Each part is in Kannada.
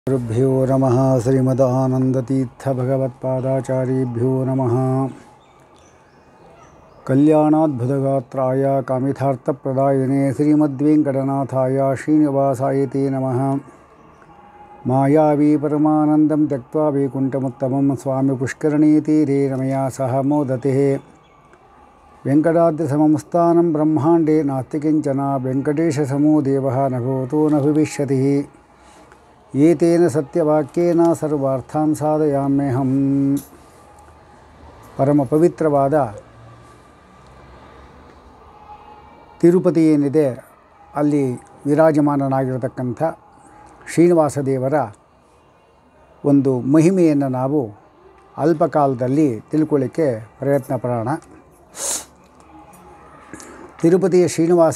ಗುರುಭ್ಯೋ ನಮಃ ಶ್ರೀಮದಾನಂದತೀರ್ಥಭಗವತ್ಪಾದಾಚಾರ್ಯೇಭ್ಯೋ ನಮಃ ಕಲ್ಯಾಣಾದ್ಭುತಗಾತ್ರಾಯ ಕಾಮಿತಾರ್ಥಪ್ರದಾಯಿನೇ ಶ್ರೀಮದ್ವೆಂಕಟನಾಥಾಯ ಶ್ರೀನಿವಾಸಾಯ ತೇ ನಮಃ ಮಾಯಾವಿ ಪರಮಾನಂದಂ ತ್ಯಕ್ವಾ ವೈಕುಂಠಮುತ್ತಮಂ ಸ್ವಾಮಿ ಪುಷ್ಕರಣೀ ತೀರೆ ರಮಯಾ ಸಹ ಮೋದತೆ ವೆಂಕಟಾದ್ರಿಸಮಂ ಸ್ಥಾನಂ ಬ್ರಹ್ಮಾಂಡೇ ನಾಸ್ತಿ ಕಿಂಚನ ವೆಂಕಟೇಶಸಮೋ ದೇವः न भवतो न भविष्यति ಏತೇನ ಸತ್ಯವಾಕ್ಯೇನ ಸರ್ವಾರ್ಥಾನ್ ಸಾಧಯಾಮ್ಯಹಂ ಪರಮ ಪವಿತ್ರವಾದ ತಿರುಪತಿ ಏನಿದೆ ಅಲ್ಲಿ ವಿರಾಜಮಾನನಾಗಿರತಕ್ಕಂಥ ಶ್ರೀನಿವಾಸ ದೇವರ ಒಂದು ಮಹಿಮೆಯನ್ನು ನಾವು ಅಲ್ಪಕಾಲದಲ್ಲಿ ತಿಳ್ಕೊಳ್ಳಿಕ್ಕೆ ಪ್ರಯತ್ನ ಪಡೋಣ ತಿರುಪತಿಯ ಶ್ರೀನಿವಾಸ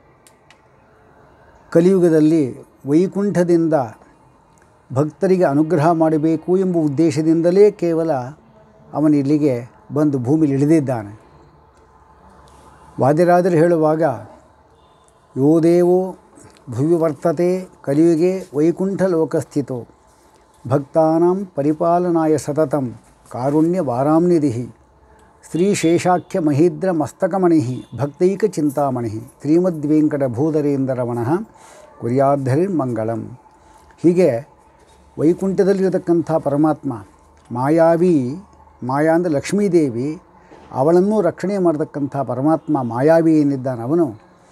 ಕಲಿಯುಗದಲ್ಲಿ ವೈಕುಂಠದಿಂದ ಭಕ್ತರಿಗೆ ಅನುಗ್ರಹ ಮಾಡಬೇಕು ಎಂಬ ಉದ್ದೇಶದಿಂದಲೇ ಕೇವಲ ಅವನು ಇಲ್ಲಿಗೆ ಬಂದು ಭೂಮಿಲಿ ಇಳಿದಿದ್ದಾನೆ ವಾದಿರಾದರು ಹೇಳುವಾಗ ಯೋ ದೇವೋ ಭುವಿ ವರ್ತತೆ ಕಲಿಯುಗೆ ವೈಕುಂಠ ಲೋಕಸ್ಥಿತೋ ಭಕ್ತಾನಾಂ ಪರಿಪಾಲನಾಯ ಸತತಂ ಕಾರುಣ್ಯ ವಾರಾಂನಿಧಿ ಶ್ರೀ ಶೇಷಾಖ್ಯ ಮಹೀದ್ರ ಮಸ್ತಕಮಣಿ ಭಕ್ತೈಕ ಚಿಂತಾಮಣಿ ಶ್ರೀಮದ್ವೆಂಕಟ ಭೂಧರೇಂದ್ರಮಣಃ ಕುರ್ಯಾಧರಿರ್ ಮಂಗಳಂ ಹೀಗೆ ವೈಕುಂಠದಲ್ಲಿರತಕ್ಕಂಥ ಪರಮಾತ್ಮ ಮಾಯಾವಿ ಮಾಯಾ ಅಂದರೆ ಲಕ್ಷ್ಮೀದೇವಿ ಅವಳನ್ನು ರಕ್ಷಣೆ ಮಾಡತಕ್ಕಂಥ ಪರಮಾತ್ಮ ಮಾಯಾವಿ ಏನಿದ್ದಾನೆ ಅವನು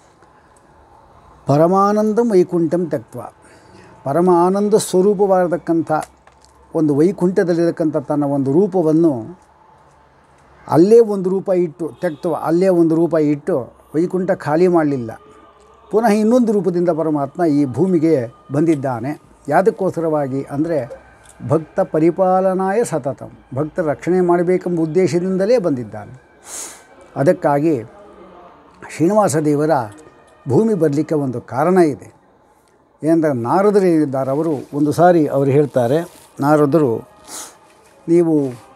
ಪರಮಾನಂದಂ ವೈಕುಂಠಂ ತಕ್ವ ಪರಮ ಆನಂದ ಸ್ವರೂಪವಾಗಿರತಕ್ಕಂಥ ಒಂದು ವೈಕುಂಠದಲ್ಲಿರತಕ್ಕಂಥ ತನ್ನ ಒಂದು ರೂಪವನ್ನು ಅಲ್ಲೇ ಒಂದು ರೂಪ ಇಟ್ಟು ತೆಕ್ತವ ಅಲ್ಲೇ ಒಂದು ರೂಪ ಇಟ್ಟು ವೈಕುಂಠ ಖಾಲಿ ಮಾಡಲಿಲ್ಲ ಪುನಃ ಇನ್ನೊಂದು ರೂಪದಿಂದ ಪರಮಾತ್ಮ ಈ ಭೂಮಿಗೆ ಬಂದಿದ್ದಾನೆ ಯಾವುದಕ್ಕೋಸ್ಕರವಾಗಿ ಅಂದರೆ ಭಕ್ತ ಪರಿಪಾಲನಾಯ ಸತತಂ ಭಕ್ತರ ರಕ್ಷಣೆ ಮಾಡಬೇಕೆಂಬ ಉದ್ದೇಶದಿಂದಲೇ ಬಂದಿದ್ದಾನೆ ಅದಕ್ಕಾಗಿ ಶ್ರೀನಿವಾಸ ದೇವರ ಭೂಮಿ ಬರಲಿಕ್ಕೆ ಒಂದು ಕಾರಣ ಇದೆ ಏನಂದರೆ ನಾರದರು ಏನಿದ್ದಾರೆ ಅವರು ಒಂದು ಸಾರಿ ಅವರು ಹೇಳ್ತಾರೆ ನಾರದರು ನೀವು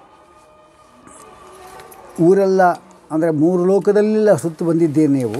ಊರೆಲ್ಲ ಅಂದರೆ ಮೂರು ಲೋಕದಲ್ಲೆಲ್ಲ ಸುತ್ತು ಬಂದಿದ್ದೀರಿ ನೀವು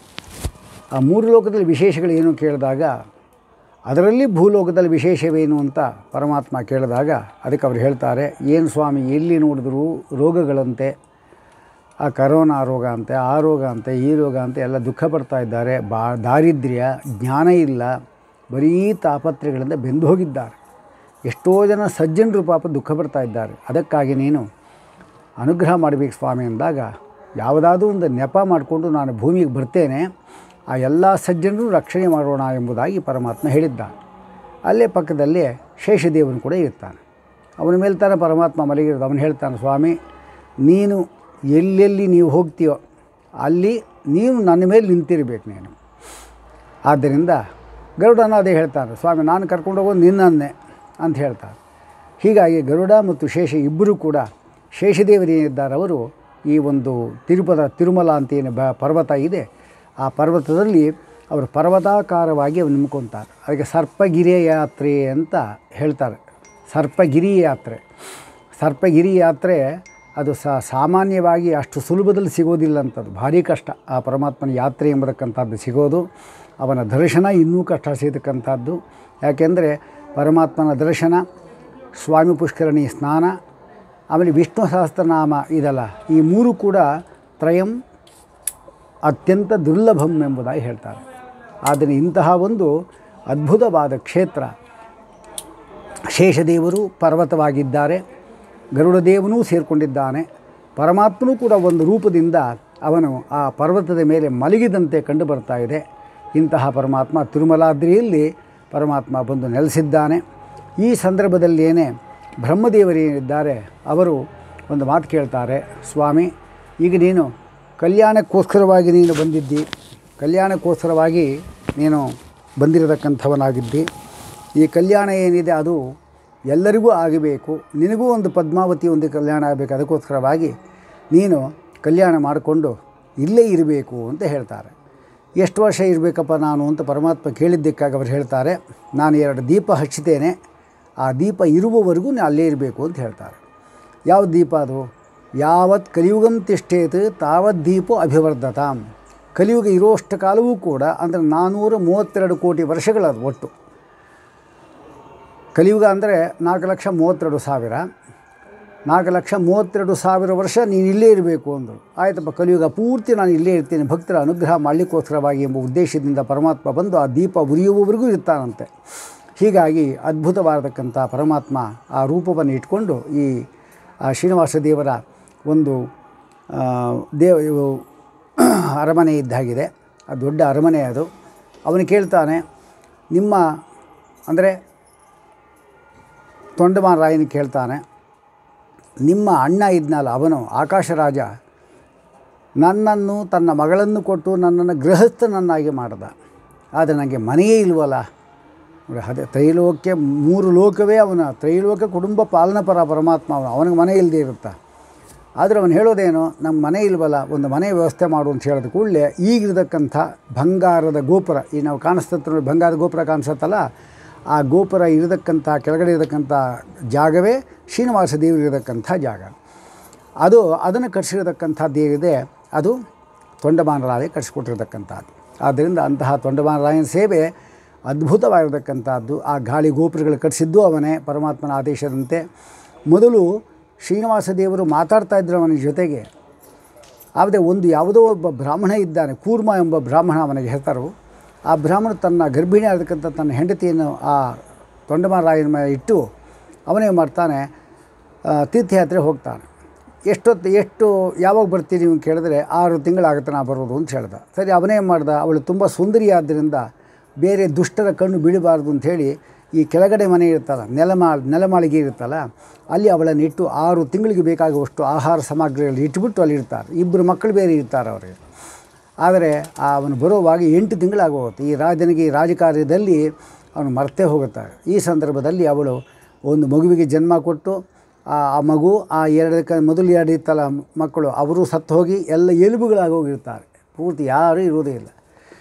ಆ ಮೂರು ಲೋಕದಲ್ಲಿ ವಿಶೇಷಗಳು ಏನು ಕೇಳಿದಾಗ ಅದರಲ್ಲಿ ಭೂಲೋಕದಲ್ಲಿ ವಿಶೇಷವೇನು ಅಂತ ಪರಮಾತ್ಮ ಕೇಳಿದಾಗ ಅದಕ್ಕೆ ಅವ್ರು ಹೇಳ್ತಾರೆ ಏನು ಸ್ವಾಮಿ ಎಲ್ಲಿ ನೋಡಿದ್ರು ರೋಗಗಳಂತೆ ಆ ಕರೋನಾ ರೋಗ ಅಂತೆ ಆ ರೋಗ ಅಂತೆ ಈ ರೋಗ ಅಂತೆ ಎಲ್ಲ ದುಃಖ ಪಡ್ತಾ ಇದ್ದಾರೆ ಬಾ ದಾರಿದ್ರ್ಯ ಜ್ಞಾನ ಇಲ್ಲ ಬರೀ ತಾಪತ್ರೆಗಳಿಂದ ಬೆಂದು ಹೋಗಿದ್ದಾರೆ ಎಷ್ಟೋ ಜನ ಸಜ್ಜನರು ಪಾಪ ದುಃಖ ಪಡ್ತಾ ಇದ್ದಾರೆ ಅದಕ್ಕಾಗಿ ನೀನು ಅನುಗ್ರಹ ಮಾಡಬೇಕು ಸ್ವಾಮಿ ಅಂದಾಗ ಯಾವುದಾದ್ರೂ ಒಂದು ನೆಪ ಮಾಡಿಕೊಂಡು ನಾನು ಭೂಮಿಗೆ ಬರ್ತೇನೆ ಆ ಎಲ್ಲ ಸಜ್ಜನರು ರಕ್ಷಣೆ ಮಾಡೋಣ ಎಂಬುದಾಗಿ ಪರಮಾತ್ಮ ಹೇಳಿದ್ದಾನೆ ಅಲ್ಲೇ ಪಕ್ಕದಲ್ಲೇ ಶೇಷದೇವನು ಕೂಡ ಇರ್ತಾನೆ ಅವನ ಮೇಲೆ ತಾನೇ ಪರಮಾತ್ಮ ಮಲಗಿರೋದು ಅವನು ಹೇಳ್ತಾನೆ ಸ್ವಾಮಿ ನೀನು ಎಲ್ಲೆಲ್ಲಿ ನೀವು ಹೋಗ್ತೀಯೋ ಅಲ್ಲಿ ನೀನು ನನ್ನ ಮೇಲೆ ನಿಂತಿರಬೇಕು ನೀನು ಆದ್ದರಿಂದ ಗರುಡನ ಅದೇ ಹೇಳ್ತಾನೆ ಸ್ವಾಮಿ ನಾನು ಕರ್ಕೊಂಡು ಹೋಗೋದು ನಿನ್ನನ್ನೇ ಅಂತ ಹೇಳ್ತಾರೆ ಹೀಗಾಗಿ ಗರುಡ ಮತ್ತು ಶೇಷ ಇಬ್ಬರೂ ಕೂಡ ಶೇಷದೇವರೇನಿದ್ದಾರೆ ಅವರು ಈ ಒಂದು ತಿರುಪದ ತಿರುಮಲ ಅಂತ ಏನು ಬ ಪರ್ವತ ಇದೆ ಆ ಪರ್ವತದಲ್ಲಿ ಅವರು ಪರ್ವತಾಕಾರವಾಗಿ ಅವ್ರು ನಿಮ್ಕೊತಾರೆ ಅದಕ್ಕೆ ಸರ್ಪಗಿರಿಯ ಯಾತ್ರೆ ಅಂತ ಹೇಳ್ತಾರೆ ಸರ್ಪಗಿರಿ ಯಾತ್ರೆ ಸರ್ಪಗಿರಿ ಯಾತ್ರೆ ಅದು ಸ ಸಾಮಾನ್ಯವಾಗಿ ಅಷ್ಟು ಸುಲಭದಲ್ಲಿ ಸಿಗೋದಿಲ್ಲ ಅಂತದ್ದು ಭಾರಿ ಕಷ್ಟ ಆ ಪರಮಾತ್ಮನ ಯಾತ್ರೆ ಎಂಬತಕ್ಕಂಥದ್ದು ಸಿಗೋದು ಅವನ ದರ್ಶನ ಇನ್ನೂ ಕಷ್ಟ ಸಿಗತಕ್ಕಂಥದ್ದು ಯಾಕೆಂದರೆ ಪರಮಾತ್ಮನ ದರ್ಶನ ಸ್ವಾಮಿ ಪುಷ್ಕರಣಿ ಸ್ನಾನ ಆಮೇಲೆ ವಿಷ್ಣು ಸಹಸ್ರನಾಮ ಇದಲ್ಲ ಈ ಮೂರು ಕೂಡ ತ್ರಯಂ ಅತ್ಯಂತ ದುರ್ಲಭಂ ಎಂಬುದಾಗಿ ಹೇಳ್ತಾರೆ ಆದರೆ ಇಂತಹ ಒಂದು ಅದ್ಭುತವಾದ ಕ್ಷೇತ್ರ ಶೇಷದೇವರು ಪರ್ವತವಾಗಿದ್ದಾರೆ ಗರುಡದೇವನೂ ಸೇರಿಕೊಂಡಿದ್ದಾನೆ ಪರಮಾತ್ಮನೂ ಕೂಡ ಒಂದು ರೂಪದಿಂದ ಅವನು ಆ ಪರ್ವತದ ಮೇಲೆ ಮಲಗಿದಂತೆ ಕಂಡು ಬರ್ತಾ ಇದೆ ಇಂತಹ ಪರಮಾತ್ಮ ತಿರುಮಲಾದ್ರಿಯಲ್ಲಿ ಪರಮಾತ್ಮ ಬಂದು ನೆಲೆಸಿದ್ದಾನೆ ಈ ಸಂದರ್ಭದಲ್ಲೇನೆ ಬ್ರಹ್ಮದೇವರೇನಿದ್ದಾರೆ ಅವರು ಒಂದು ಮಾತು ಕೇಳ್ತಾರೆ ಸ್ವಾಮಿ ಈಗ ನೀನು ಕಲ್ಯಾಣಕ್ಕೋಸ್ಕರವಾಗಿ ನೀನು ಬಂದಿದ್ದಿ ಕಲ್ಯಾಣಕ್ಕೋಸ್ಕರವಾಗಿ ನೀನು ಬಂದಿರತಕ್ಕಂಥವನಾಗಿದ್ದಿ ಈ ಕಲ್ಯಾಣ ಏನಿದೆ ಅದು ಎಲ್ಲರಿಗೂ ಆಗಬೇಕು ನಿನಗೂ ಒಂದು ಪದ್ಮಾವತಿ ಒಂದು ಕಲ್ಯಾಣ ಆಗಬೇಕು ಅದಕ್ಕೋಸ್ಕರವಾಗಿ ನೀನು ಕಲ್ಯಾಣ ಮಾಡಿಕೊಂಡು ಇಲ್ಲೇ ಇರಬೇಕು ಅಂತ ಹೇಳ್ತಾರೆ ಎಷ್ಟು ವರ್ಷ ಇರಬೇಕಪ್ಪ ನಾನು ಅಂತ ಪರಮಾತ್ಮ ಕೇಳಿದ್ದಕ್ಕಾಗಿ ಅವರು ಹೇಳ್ತಾರೆ ನಾನು ಎರಡು ದೀಪ ಹಚ್ಚುತ್ತೇನೆ ಆ ದೀಪ ಇರುವವರೆಗೂ ನಾನು ಅಲ್ಲೇ ಇರಬೇಕು ಅಂತ ಹೇಳ್ತಾರೆ ಯಾವ ದೀಪ ಅದು ಯಾವತ್ ಕಲಿಯುಗಂ ತಿಷ್ಠೇತ್ ತಾವತ್ ದೀಪೋ ಅಭಿವರ್ಧತಾಂ ಕಲಿಯುಗ ಇರೋಷ್ಟು ಕಾಲವೂ ಕೂಡ ಅಂದರೆ ನಾನ್ನೂರ ಮೂವತ್ತೆರಡು ಕೋಟಿ ವರ್ಷಗಳದು ಒಟ್ಟು ಕಲಿಯುಗ ಅಂದರೆ ನಾಲ್ಕು ಲಕ್ಷ ಮೂವತ್ತೆರಡು ಸಾವಿರ ನಾಲ್ಕು ಲಕ್ಷ ಮೂವತ್ತೆರಡು ಸಾವಿರ ವರ್ಷ ನೀನು ಇಲ್ಲೇ ಇರಬೇಕು ಅಂದರು ಆಯ್ತಪ್ಪ ಕಲಿಯುಗ ಪೂರ್ತಿ ನಾನು ಇಲ್ಲೇ ಇರ್ತೀನಿ ಭಕ್ತರ ಅನುಗ್ರಹ ಮಾಡಲಿಕ್ಕೋಸ್ಕರವಾಗಿ ಎಂಬ ಉದ್ದೇಶದಿಂದ ಪರಮಾತ್ಮ ಬಂದು ಆ ದೀಪ ಉರಿಯುವವರೆಗೂ ಇರ್ತಾನಂತೆ ಹೀಗಾಗಿ ಅದ್ಭುತವಾದಕ್ಕಂಥ ಪರಮಾತ್ಮ ಆ ರೂಪವನ್ನು ಇಟ್ಕೊಂಡು ಈ ಆ ಶ್ರೀನಿವಾಸ ದೇವರ ಒಂದು ಆ, ದೇವ ಇವು ಅರಮನೆ ಇದ್ದಾಗಿದೆ ಅದು ದೊಡ್ಡ ಅರಮನೆ ಅದು ಅವನು ಕೇಳ್ತಾನೆ ನಿಮ್ಮ ಅಂದರೆ ತೊಂಡಮಾನ ರಾಯನ ಕೇಳ್ತಾನೆ ನಿಮ್ಮ ಅಣ್ಣ ಇದ್ನಲ್ಲ ಅವನು ಆಕಾಶರಾಜ ನನ್ನನ್ನು ತನ್ನ ಮಗಳನ್ನು ಕೊಟ್ಟು ನನ್ನನ್ನು ಗೃಹಸ್ಥನನ್ನಾಗಿ ಮಾಡ್ದ ಆದರೆ ನನಗೆ ಮನೆಯೇ ಇಲ್ವಲ್ಲ ನೋಡಿ, ಅದೇ ತ್ರೈಲೋಕ್ಯ ಮೂರು ಲೋಕವೇ ಅವನ ತ್ರೈಲೋಕ ಕುಟುಂಬ ಪಾಲನಪರ ಪರಮಾತ್ಮ ಅವನು ಅವನಿಗೆ ಮನೆ ಇಲ್ಲದೆ ಇರುತ್ತಾ ಆದರೆ ಅವನು ಹೇಳೋದೇನು ನಮ್ಮ ಮನೆ ಇಲ್ವಲ್ಲ ಒಂದು ಮನೆ ವ್ಯವಸ್ಥೆ ಮಾಡು ಅಂತ ಹೇಳಿದ ಕೂಡಲೇ ಈಗಿರತಕ್ಕಂಥ ಬಂಗಾರದ ಗೋಪುರ ಈ ನಾವು ಕಾಣಿಸ್ತತ್ರ ನೋಡಿ ಬಂಗಾರದ ಗೋಪುರ ಕಾಣಿಸುತ್ತಲ್ಲ ಆ ಗೋಪುರ ಇರತಕ್ಕಂಥ ಕೆಳಗಡೆ ಇರತಕ್ಕಂಥ ಜಾಗವೇ ಶ್ರೀನಿವಾಸ ದೇವರು ಇರತಕ್ಕಂಥ ಜಾಗ ಅದು ಅದನ್ನು ಕಟ್ಟಿಸಿರತಕ್ಕಂಥದ್ದು ಏನಿದೆ ಅದು ತೊಂಡಮಾನರಾಯ ಕಟ್ಟಿಸ್ಕೊಟ್ಟಿರ್ತಕ್ಕಂಥದ್ದು ಆದ್ದರಿಂದ ಅಂತಹ ತೊಂಡಮಾನರಾಯನ ಸೇವೆ ಅದ್ಭುತವಾಗಿರತಕ್ಕಂಥದ್ದು ಆ ಗಾಳಿ ಗೋಪುರಗಳು ಕಟ್ಟಿಸಿದ್ದು ಅವನೇ ಪರಮಾತ್ಮನ ಆದೇಶದಂತೆ ಮೊದಲು ಶ್ರೀನಿವಾಸ ದೇವರು ಮಾತಾಡ್ತಾ ಇದ್ದರು ಅವನ ಜೊತೆಗೆ ಆದರೆ ಒಂದು ಯಾವುದೋ ಒಬ್ಬ ಬ್ರಾಹ್ಮಣ ಇದ್ದಾನೆ ಕೂರ್ಮ ಎಂಬ ಬ್ರಾಹ್ಮಣ ಅವನಿಗೆ ಹೆಸರು ಆ ಬ್ರಾಹ್ಮಣ ತನ್ನ ಗರ್ಭಿಣಿ ಆಗತಕ್ಕಂಥ ತನ್ನ ಹೆಂಡತಿಯನ್ನು ಆ ತೊಂಡಮಾರಾಯನ ಮೇಲೆ ಇಟ್ಟು ಅವನೇ ಮಾಡ್ತಾನೆ ಆ, ತೀರ್ಥಯಾತ್ರೆ ಹೋಗ್ತಾನೆ ಎಷ್ಟೊತ್ತು ಎಷ್ಟು ಯಾವಾಗ ಬರ್ತೀರಿ ನೀವು ಕೇಳಿದ್ರೆ ಆರು ತಿಂಗಳಾಗುತ್ತೆ ನಾ ಬರೋದು ಅಂತ ಹೇಳ್ದ ಸರಿ ಅವನೇ ಮಾಡ್ದ ಅವಳು ತುಂಬ ಸುಂದರಿ ಆದ್ದರಿಂದ ಬೇರೆ ದುಷ್ಟರ ಕಣ್ಣು ಬೀಳಬಾರ್ದು ಅಂಥೇಳಿ ಈ ಕೆಳಗಡೆ ಮನೆ ಇರ್ತಲ್ಲ ನೆಲಮಾಳ್ ನೆಲಮಾಳಿಗೆ ಇರುತ್ತಲ್ಲ ಅಲ್ಲಿ ಅವಳನ್ನು ಇಟ್ಟು ಆರು ತಿಂಗಳಿಗೆ ಬೇಕಾಗುವಷ್ಟು ಆಹಾರ ಸಾಮಗ್ರಿಗಳು ಇಟ್ಬಿಟ್ಟು ಅಲ್ಲಿ ಇರ್ತಾರೆ ಇಬ್ಬರು ಮಕ್ಕಳು ಬೇರೆ ಇರ್ತಾರೆ ಅವರಿಗೆ ಆದರೆ ಆ ಅವನು ಬರುವಾಗ ಎಂಟು ತಿಂಗಳಾಗೋಗುತ್ತೆ ಈ ರಾಜನಿಗೆ ಈ ರಾಜಕಾರ್ಯದಲ್ಲಿ ಅವನು ಮರ್ತೇ ಹೋಗುತ್ತಾರೆ ಈ ಸಂದರ್ಭದಲ್ಲಿ ಅವಳು ಒಂದು ಮಗುವಿಗೆ ಜನ್ಮ ಕೊಟ್ಟು ಆ ಆ ಮಗು ಆ ಎರಡಕ್ಕೆ ಮೊದಲು ಎರಡು ಇತ್ತಲ್ಲ ಮಕ್ಕಳು ಅವರು ಸತ್ತು ಹೋಗಿ ಎಲ್ಲ ಎಲುಬುಗಳಾಗಿ ಹೋಗಿರ್ತಾರೆ ಪೂರ್ತಿ ಯಾರೂ ಇರುವುದೇ ಇಲ್ಲ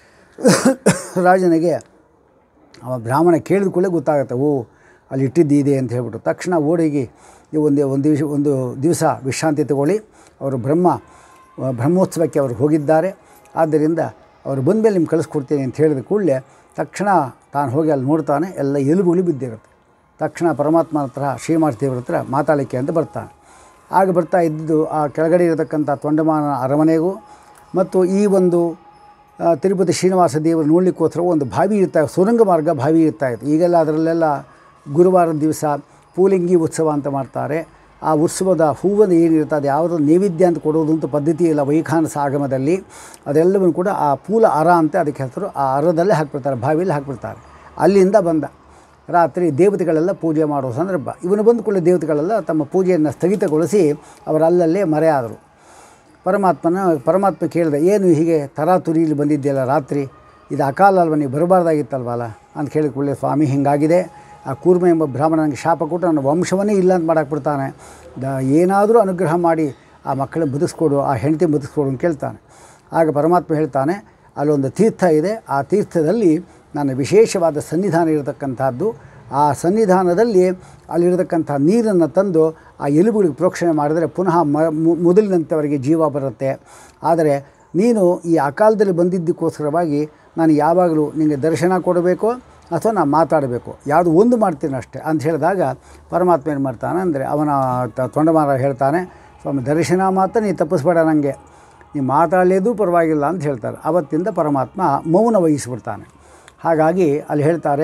ರಾಜನಿಗೆ ಅವ ಬ್ರಾಹ್ಮಣ ಕೇಳಿದ ಕೂಡಲೇ ಗೊತ್ತಾಗುತ್ತೆ ಓ ಅಲ್ಲಿ ಇಟ್ಟಿದ್ದು ಇದೆ ಅಂತ ಹೇಳ್ಬಿಟ್ಟು ತಕ್ಷಣ ಓಡಿಗಿ ಈ ಒಂದು ಒಂದು ದಿವಸ ಒಂದು ದಿವಸ ವಿಶ್ರಾಂತಿ ತಗೊಳ್ಳಿ ಅವರು ಬ್ರಹ್ಮ ಬ್ರಹ್ಮೋತ್ಸವಕ್ಕೆ ಅವರು ಹೋಗಿದ್ದಾರೆ ಆದ್ದರಿಂದ ಅವರು ಬಂದಮೇಲೆ ನಿಮ್ಗೆ ಕಳಿಸ್ಕೊಡ್ತೀನಿ ಅಂತ ಹೇಳಿದ ಕೂಡಲೇ ತಕ್ಷಣ ತಾನು ಹೋಗಿ ಅಲ್ಲಿ ನೋಡ್ತಾನೆ ಎಲ್ಲ ಎಲುಬುಗಳು ಬಿದ್ದಿರುತ್ತೆ ತಕ್ಷಣ ಪರಮಾತ್ಮನ ಹತ್ರ ಶ್ರೀಮಾನ್ ದೇವ್ರ ಹತ್ರ ಮಾತಾಡಲಿಕ್ಕೆ ಅಂತ ಬರ್ತಾನೆ ಆಗ ಬರ್ತಾ ಇದ್ದು ಆ ಕೆಳಗಡೆ ಇರತಕ್ಕಂಥ ತೊಂಡಮಾನ ಅರಮನೆಗೂ ಮತ್ತು ಈ ಒಂದು ಆ, ತಿರುಪತಿ ಶ್ರೀನಿವಾಸ ದೇವರು ನೋಡಲಿಕ್ಕೋಸ್ಕರ ಒಂದು ಬಾವಿ ಇರ್ತಾ ಸುರಂಗ ಮಾರ್ಗ ಬಾವಿ ಇರ್ತಾ ಇತ್ತು ಈಗೆಲ್ಲ ಅದರಲ್ಲೆಲ್ಲ ಗುರುವಾರದ ದಿವಸ ಪೂಲಿಂಗಿ ಉತ್ಸವ ಅಂತ ಮಾಡ್ತಾರೆ ಆ ಉತ್ಸವದ ಹೂವನ್ನು ಏನಿರುತ್ತೆ ಅದು ಯಾವುದೋ ನೈವೇದ್ಯ ಅಂತ ಕೊಡೋದು ಅಂತ ಪದ್ಧತಿ ಇಲ್ಲ ವೈಖಾನಸ ಆಗಮದಲ್ಲಿ ಅದೆಲ್ಲವನ್ನು ಕೂಡ ಆ ಪೂಲ ಅರ ಅಂತ ಅದಕ್ಕೆ ಹೆಸರು ಆ ಅರದಲ್ಲೇ ಹಾಕ್ಬಿಡ್ತಾರೆ ಬಾವಿಯಲ್ಲಿ ಹಾಕ್ಬಿಡ್ತಾರೆ ಅಲ್ಲಿಂದ ಬಂದ ರಾತ್ರಿ ದೇವತೆಗಳೆಲ್ಲ ಪೂಜೆ ಮಾಡೋ ಸಂದರ್ಭ ಇವನು ಬಂದ ಕೂಡಲೇ ದೇವತೆಗಳೆಲ್ಲ ತಮ್ಮ ಪೂಜೆಯನ್ನು ಸ್ಥಗಿತಗೊಳಿಸಿ ಅವರು ಅಲ್ಲಲ್ಲೇ ಮರೆಯಾದರು ಪರಮಾತ್ಮನ ಪರಮಾತ್ಮ ಕೇಳಿದೆ ಏನು ಹೀಗೆ ತರಾತುರಿಯಲ್ಲಿ ಬಂದಿದ್ದೆಯಲ್ಲ ರಾತ್ರಿ ಇದು ಅಕಾಲ ಅಲ್ವ ನೀವು ಬರಬಾರ್ದಾಗಿತ್ತಲ್ವಲ್ಲ ಅಂತ ಕೇಳಿದ ಕೂಡಲೇ ಸ್ವಾಮಿ ಹೀಗಾಗಿದೆ ಆ ಕೂರ್ಮ ಎಂಬ ಬ್ರಾಹ್ಮಣ ನನಗೆ ಶಾಪ ಕೊಟ್ಟು ನನ್ನ ವಂಶವನ್ನೇ ಇಲ್ಲ ಅಂತ ಮಾಡಾಕ್ಬಿಡ್ತಾನೆ ದ ಏನಾದರೂ ಅನುಗ್ರಹ ಮಾಡಿ ಆ ಮಕ್ಕಳನ್ನ ಬದುಕಿಸ್ಕೊಡು ಆ ಹೆಂಡತಿ ಬದುಕಿಸ್ಕೊಡು ಅಂತ ಕೇಳ್ತಾನೆ ಆಗ ಪರಮಾತ್ಮ ಹೇಳ್ತಾನೆ ಅಲ್ಲೊಂದು ತೀರ್ಥ ಇದೆ ಆ ತೀರ್ಥದಲ್ಲಿ ನನ್ನ ವಿಶೇಷವಾದ ಸನ್ನಿಧಾನ ಇರತಕ್ಕಂಥದ್ದು ಆ ಸನ್ನಿಧಾನದಲ್ಲಿ ಅಲ್ಲಿರತಕ್ಕಂಥ ನೀರನ್ನು ತಂದು ಆ ಎಲುಬುಗಳಿಗೆ ಪ್ರೋಕ್ಷಣೆ ಮಾಡಿದರೆ ಪುನಃ ಮ ಮು- ಮೊದಲಿನಂತೆ ಅವರಿಗೆ ಜೀವ ಬರುತ್ತೆ ಆದರೆ ನೀನು ಈ ಅಕಾಲದಲ್ಲಿ ಬಂದಿದ್ದಕ್ಕೋಸ್ಕರವಾಗಿ ನಾನು ಯಾವಾಗಲೂ ನಿನಗೆ ದರ್ಶನ ಕೊಡಬೇಕು ಅಥವಾ ನಾನು ಮಾತಾಡಬೇಕು ಯಾವುದು ಒಂದು ಮಾಡ್ತೀನಿ ಅಷ್ಟೇ ಅಂತ ಹೇಳಿದಾಗ ಪರಮಾತ್ಮ ಏನು ಮಾಡ್ತಾನೆ ಅಂದರೆ ಅವನ ತ- ತೊಂಡಮಾರ ಹೇಳ್ತಾನೆ ಸ್ವಾಮಿ ದರ್ಶನ ಮಾತ್ರ ನೀ ತಪ್ಪಿಸ್ಬೇಡ ನನಗೆ ನೀ ಮಾತಾಡಲೇದು ಪರವಾಗಿಲ್ಲ ಅಂತ ಹೇಳ್ತಾರೆ ಅವತ್ತಿಂದ ಪರಮಾತ್ಮ ಮೌನ ವಹಿಸಿಬಿಡ್ತಾನೆ ಹಾಗಾಗಿ ಅಲ್ಲಿ ಹೇಳ್ತಾರೆ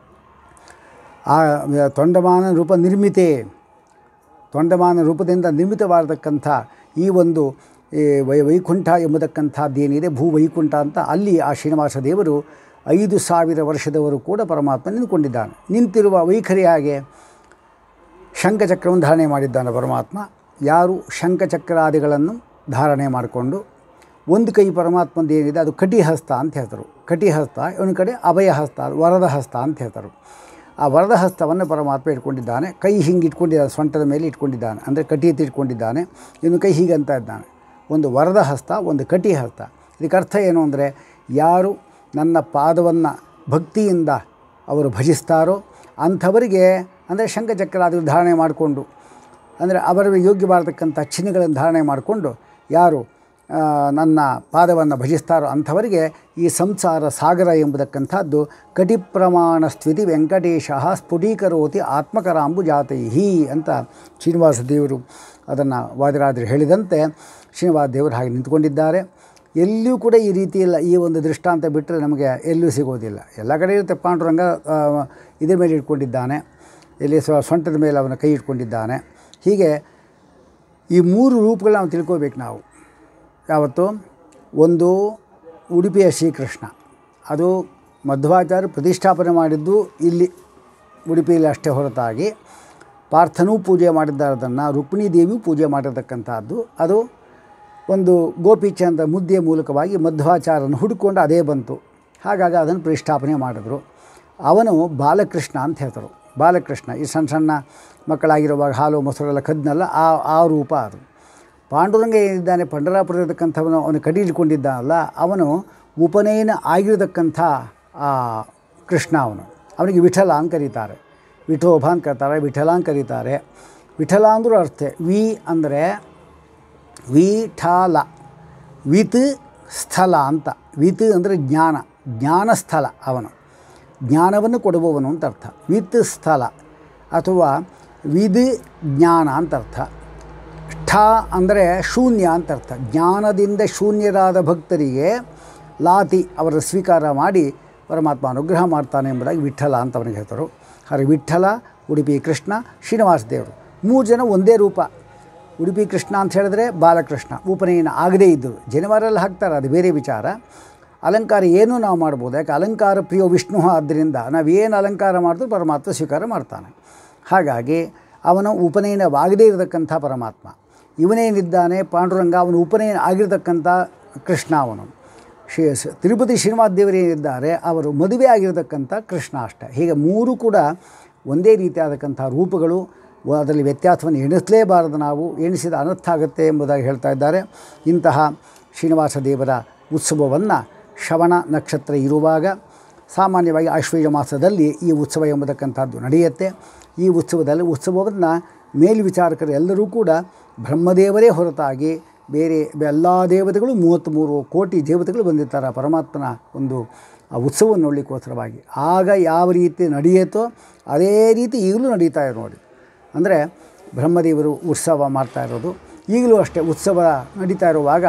ಆ ತೊಂಡಮಾನ ರೂಪ ನಿರ್ಮಿತೆ ತೊಂಡಮಾನ ರೂಪದಿಂದ ನಿರ್ಮಿತವಾಗತಕ್ಕಂಥ ಈ ಒಂದು ಈ ವೈ ವೈಕುಂಠ ಎಂಬತಕ್ಕಂಥದ್ದೇನಿದೆ ಭೂ ವೈಕುಂಠ ಅಂತ ಅಲ್ಲಿ ಆ ಶ್ರೀನಿವಾಸ ದೇವರು ಐದು ಸಾವಿರ ವರ್ಷದವರು ಕೂಡ ಪರಮಾತ್ಮ ನಿಂತ್ಕೊಂಡಿದ್ದಾನೆ ನಿಂತಿರುವ ವೈಖರಿ ಹಾಗೆ ಶಂಖಚಕ್ರವನ್ನು ಧಾರಣೆ ಮಾಡಿದ್ದಾನೆ ಪರಮಾತ್ಮ ಯಾರು ಶಂಖಚಕ್ರಾದಿಗಳನ್ನು ಧಾರಣೆ ಮಾಡಿಕೊಂಡು ಒಂದು ಕೈ ಪರಮಾತ್ಮಂದು ಏನಿದೆ ಅದು ಕಟಿಹಸ್ತ ಅಂತ ಹೇಳ್ತಾರೆ ಕಟಿಹಸ್ತ ಒಂದು ಕಡೆ ಅಭಯ ಹಸ್ತ ವರದ ಹಸ್ತ ಅಂತ ಹೇಳ್ತಾರೆ ಆ ವರದ ಹಸ್ತವನ್ನು ಪರಮಾತ್ಮ ಇಟ್ಕೊಂಡಿದ್ದಾನೆ ಕೈ ಹಿಂಗೆ ಇಟ್ಕೊಂಡಿದ್ದಾನೆ ಸೊಂಟದ ಮೇಲೆ ಇಟ್ಕೊಂಡಿದ್ದಾನೆ ಅಂದರೆ ಕಟಿ ಎತ್ತಿ ಇಟ್ಕೊಂಡಿದ್ದಾನೆ ಇನ್ನು ಕೈ ಹೀಗೆ ಅಂತ ಇದ್ದಾನೆ ಒಂದು ವರದ ಹಸ್ತ ಒಂದು ಕಟಿ ಹಸ್ತ ಇದಕ್ಕೆ ಅರ್ಥ ಏನು ಅಂದರೆ ಯಾರು ನನ್ನ ಪಾದವನ್ನು ಭಕ್ತಿಯಿಂದ ಅವರು ಭಜಿಸ್ತಾರೋ ಅಂಥವರಿಗೆ ಅಂದರೆ ಶಂಖಚಕ್ರಾದಿಗಳು ಧಾರಣೆ ಮಾಡಿಕೊಂಡು ಅಂದರೆ ಅವರಿಗೆ ಯೋಗ್ಯವಾಗತಕ್ಕಂಥ ಚಿಹ್ನೆಗಳನ್ನು ಧಾರಣೆ ಮಾಡಿಕೊಂಡು ಯಾರು ಆ, ನನ್ನ ಪಾದವನ್ನು ಭಜಿಸ್ತಾರೋ ಅಂಥವರಿಗೆ ಈ ಸಂಸಾರ ಸಾಗರ ಎಂಬುದಕ್ಕಂಥದ್ದು ಕಟಿಪ್ರಮಾಣ ಸ್ಥಿತಿ ವೆಂಕಟೇಶ ಸ್ಫುಟೀಕರೋತಿ ಆತ್ಮಕರಾಂಬು ಜಾತೈಹಿ ಅಂತ ಶ್ರೀನಿವಾಸ ದೇವರು ಅದನ್ನು ವಾದಿರಾಜರು ಹೇಳಿದಂತೆ ಶ್ರೀನಿವಾಸ ದೇವರು ಹಾಗೆ ನಿಂತ್ಕೊಂಡಿದ್ದಾರೆ ಎಲ್ಲಿಯೂ ಕೂಡ ಈ ರೀತಿ ಇಲ್ಲ ಈ ಒಂದು ದೃಷ್ಟಾಂತ ಬಿಟ್ಟರೆ ನಮಗೆ ಎಲ್ಲೂ ಸಿಗೋದಿಲ್ಲ ಎಲ್ಲ ಕಡೆ ಇರುತ್ತೆ ಪಾಂಡುರಂಗ ಆ, ಇದ್ರ ಮೇಲೆ ಇಟ್ಕೊಂಡಿದ್ದಾನೆ ಇಲ್ಲಿ ಸ್ವ ಸೊಂಟದ ಮೇಲೆ ಅವನ ಕೈ ಇಟ್ಕೊಂಡಿದ್ದಾನೆ ಹೀಗೆ ಈ ಮೂರು ರೂಪಗಳನ್ನ ನಾವು ತಿಳ್ಕೋಬೇಕು ನಾವು ಯಾವತ್ತು ಒಂದು ಉಡುಪಿಯ ಶ್ರೀಕೃಷ್ಣ ಅದು ಮಧ್ವಾಚಾರ್ಯ ಪ್ರತಿಷ್ಠಾಪನೆ ಮಾಡಿದ್ದು ಇಲ್ಲಿ ಉಡುಪಿಯಲ್ಲಿ ಅಷ್ಟೇ ಹೊರತಾಗಿ ಪಾರ್ಥನೂ ಪೂಜೆ ಮಾಡಿದ್ದಾರೆ ಅದನ್ನು ರುಕ್ಮಿಣೀ ದೇವಿಯೂ ಪೂಜೆ ಮಾಡಿರ್ತಕ್ಕಂಥದ್ದು ಅದು ಒಂದು ಗೋಪಿಚಂದ ಮುದ್ದೆಯ ಮೂಲಕವಾಗಿ ಮಧ್ವಾಚಾರ್ಯನ ಹುಡುಕೊಂಡು ಅದೇ ಬಂತು ಹಾಗಾಗಿ ಅದನ್ನು ಪ್ರತಿಷ್ಠಾಪನೆ ಮಾಡಿದ್ರು ಅವನು ಬಾಲಕೃಷ್ಣ ಅಂತ ಹೇಳ್ತಾರೆ ಬಾಲಕೃಷ್ಣ ಈ ಸಣ್ಣ ಸಣ್ಣ ಮಕ್ಕಳಾಗಿರುವಾಗ ಹಾಲು ಮೊಸರೆಲ್ಲ ಕದ್ನಲ್ಲ ಆ ಆ ರೂಪ ಅದು ಪಾಂಡುರಂಗ ಏನಿದ್ದಾನೆ ಪಂಡರಾಪುರದಕ್ಕಂಥವನು ಅವನು ಕಡಿಲಿಕೊಂಡಿದ್ದಾನಲ್ಲ ಅವನು ಉಪನಯನ ಆಗಿರತಕ್ಕಂಥ ಆ ಕೃಷ್ಣ ಅವನು ಅವನಿಗೆ ವಿಠಲ ಅಂತ ಕರೀತಾರೆ ವಿಠೋಬ ಅಂತ ಕರೀತಾರೆ ವಿಠಲ ಅಂತ ಕರೀತಾರೆ ವಿಠಲ ಅಂದರೂ ಅರ್ಥ ವಿ ಅಂದರೆ ವಿಠಲ ವಿತ್ ಸ್ಥಳ ಅಂತ ವಿತ್ ಅಂದರೆ ಜ್ಞಾನ ಜ್ಞಾನಸ್ಥಳ ಅವನು ಜ್ಞಾನವನ್ನು ಕೊಡುವವನು ಅಂತ ಅರ್ಥ ವಿತ್ ಸ್ಥಳ ಅಥವಾ ವಿದ್ ಜ್ಞಾನ ಅಂತ ಅರ್ಥ ಠ ಅಂದರೆ ಶೂನ್ಯ ಅಂತ ಅರ್ಥ ಜ್ಞಾನದಿಂದ ಶೂನ್ಯರಾದ ಭಕ್ತರಿಗೆ ಲಾತಿ ಅವರ ಸ್ವೀಕಾರ ಮಾಡಿ ಪರಮಾತ್ಮ ಅನುಗ್ರಹ ಮಾಡ್ತಾನೆ ಎಂಬುದಾಗಿ ವಿಠಲ ಅಂತ ಅವನಿಗೆ ಹೇಳ್ತಾರೆ ಹಾಗೆ ವಿಠಲ ಉಡುಪಿ ಕೃಷ್ಣ ಶ್ರೀನಿವಾಸ ದೇವರು ಮೂರು ಜನ ಒಂದೇ ರೂಪ ಉಡುಪಿ ಕೃಷ್ಣ ಅಂತ ಹೇಳಿದ್ರೆ ಬಾಲಕೃಷ್ಣ ಉಪನಯನ ಆಗದೇ ಇದ್ದರು ಜನವರಲ್ಲಿ ಹಾಕ್ತಾರೆ ಅದು ಬೇರೆ ವಿಚಾರ ಅಲಂಕಾರ ಏನೂ ನಾವು ಮಾಡ್ಬೋದು ಯಾಕೆ ಅಲಂಕಾರ ಪ್ರಿಯ ವಿಷ್ಣು ಆದ್ದರಿಂದ ನಾವೇನು ಅಲಂಕಾರ ಮಾಡಿದ್ರೂ ಪರಮಾತ್ಮ ಸ್ವೀಕಾರ ಮಾಡ್ತಾನೆ ಹಾಗಾಗಿ ಅವನು ಉಪನಯನವಾಗದೇ ಇರತಕ್ಕಂಥ ಪರಮಾತ್ಮ ಇವನೇನಿದ್ದಾನೆ ಪಾಂಡುರಂಗ ಅವನು ಉಪನಯನ ಆಗಿರತಕ್ಕಂಥ ಕೃಷ್ಣ ಅವನು ಶ್ರೀ ಸ- ತಿರುಪತಿ ಶ್ರೀನಿವಾಸ ದೇವರು ಏನಿದ್ದಾರೆ ಅವರು ಮದುವೆ ಆಗಿರತಕ್ಕಂಥ ಕೃಷ್ಣ ಅಷ್ಟೇ ಹೀಗೆ ಮೂರು ಕೂಡ ಒಂದೇ ರೀತಿಯಾದಕ್ಕಂಥ ರೂಪಗಳು ವ- ಅದರಲ್ಲಿ ವ್ಯತ್ಯಾಸವನ್ನು ಎಣಿಸಲೇಬಾರದು ನಾವು ಎಣಿಸಿದ ಅನರ್ಥ ಆಗುತ್ತೆ ಎಂಬುದಾಗಿ ಹೇಳ್ತಾ ಇದ್ದಾರೆ ಇಂತಹ ಶ್ರೀನಿವಾಸ ದೇವರ ಉತ್ಸವವನ್ನು ಶ್ರವಣ ನಕ್ಷತ್ರ ಇರುವಾಗ ಸಾಮಾನ್ಯವಾಗಿ ಆಶ್ವಯುಜ ಮಾಸದಲ್ಲಿ ಈ ಉತ್ಸವ ಎಂಬತಕ್ಕಂಥದ್ದು ನಡೆಯುತ್ತೆ ಈ ಉತ್ಸವದಲ್ಲಿ ಉತ್ಸವವನ್ನು ಮೇಲ್ವಿಚಾರಕರು ಎಲ್ಲರೂ ಕೂಡ ಬ್ರಹ್ಮದೇವರೇ ಹೊರತಾಗಿ ಬೇರೆ ಎಲ್ಲ ದೇವತೆಗಳು ಮೂವತ್ತ್ಮೂರು ಕೋಟಿ ದೇವತೆಗಳು ಬಂದಿರ್ತಾರೆ ಆ ಪರಮಾತ್ಮನ ಒಂದು ಆ ಉತ್ಸವವನ್ನು ನೋಡಲಿಕ್ಕೋಸ್ಕರವಾಗಿ ಆಗ ಯಾವ ರೀತಿ ನಡೆಯುತ್ತೋ ಅದೇ ರೀತಿ ಈಗಲೂ ನಡೀತಾ ಇದೆ ನೋಡಿ ಅಂದರೆ ಬ್ರಹ್ಮದೇವರು ಉತ್ಸವ ಮಾಡ್ತಾ ಇರೋದು ಈಗಲೂ ಅಷ್ಟೇ ಉತ್ಸವ ನಡೀತಾ ಇರುವಾಗ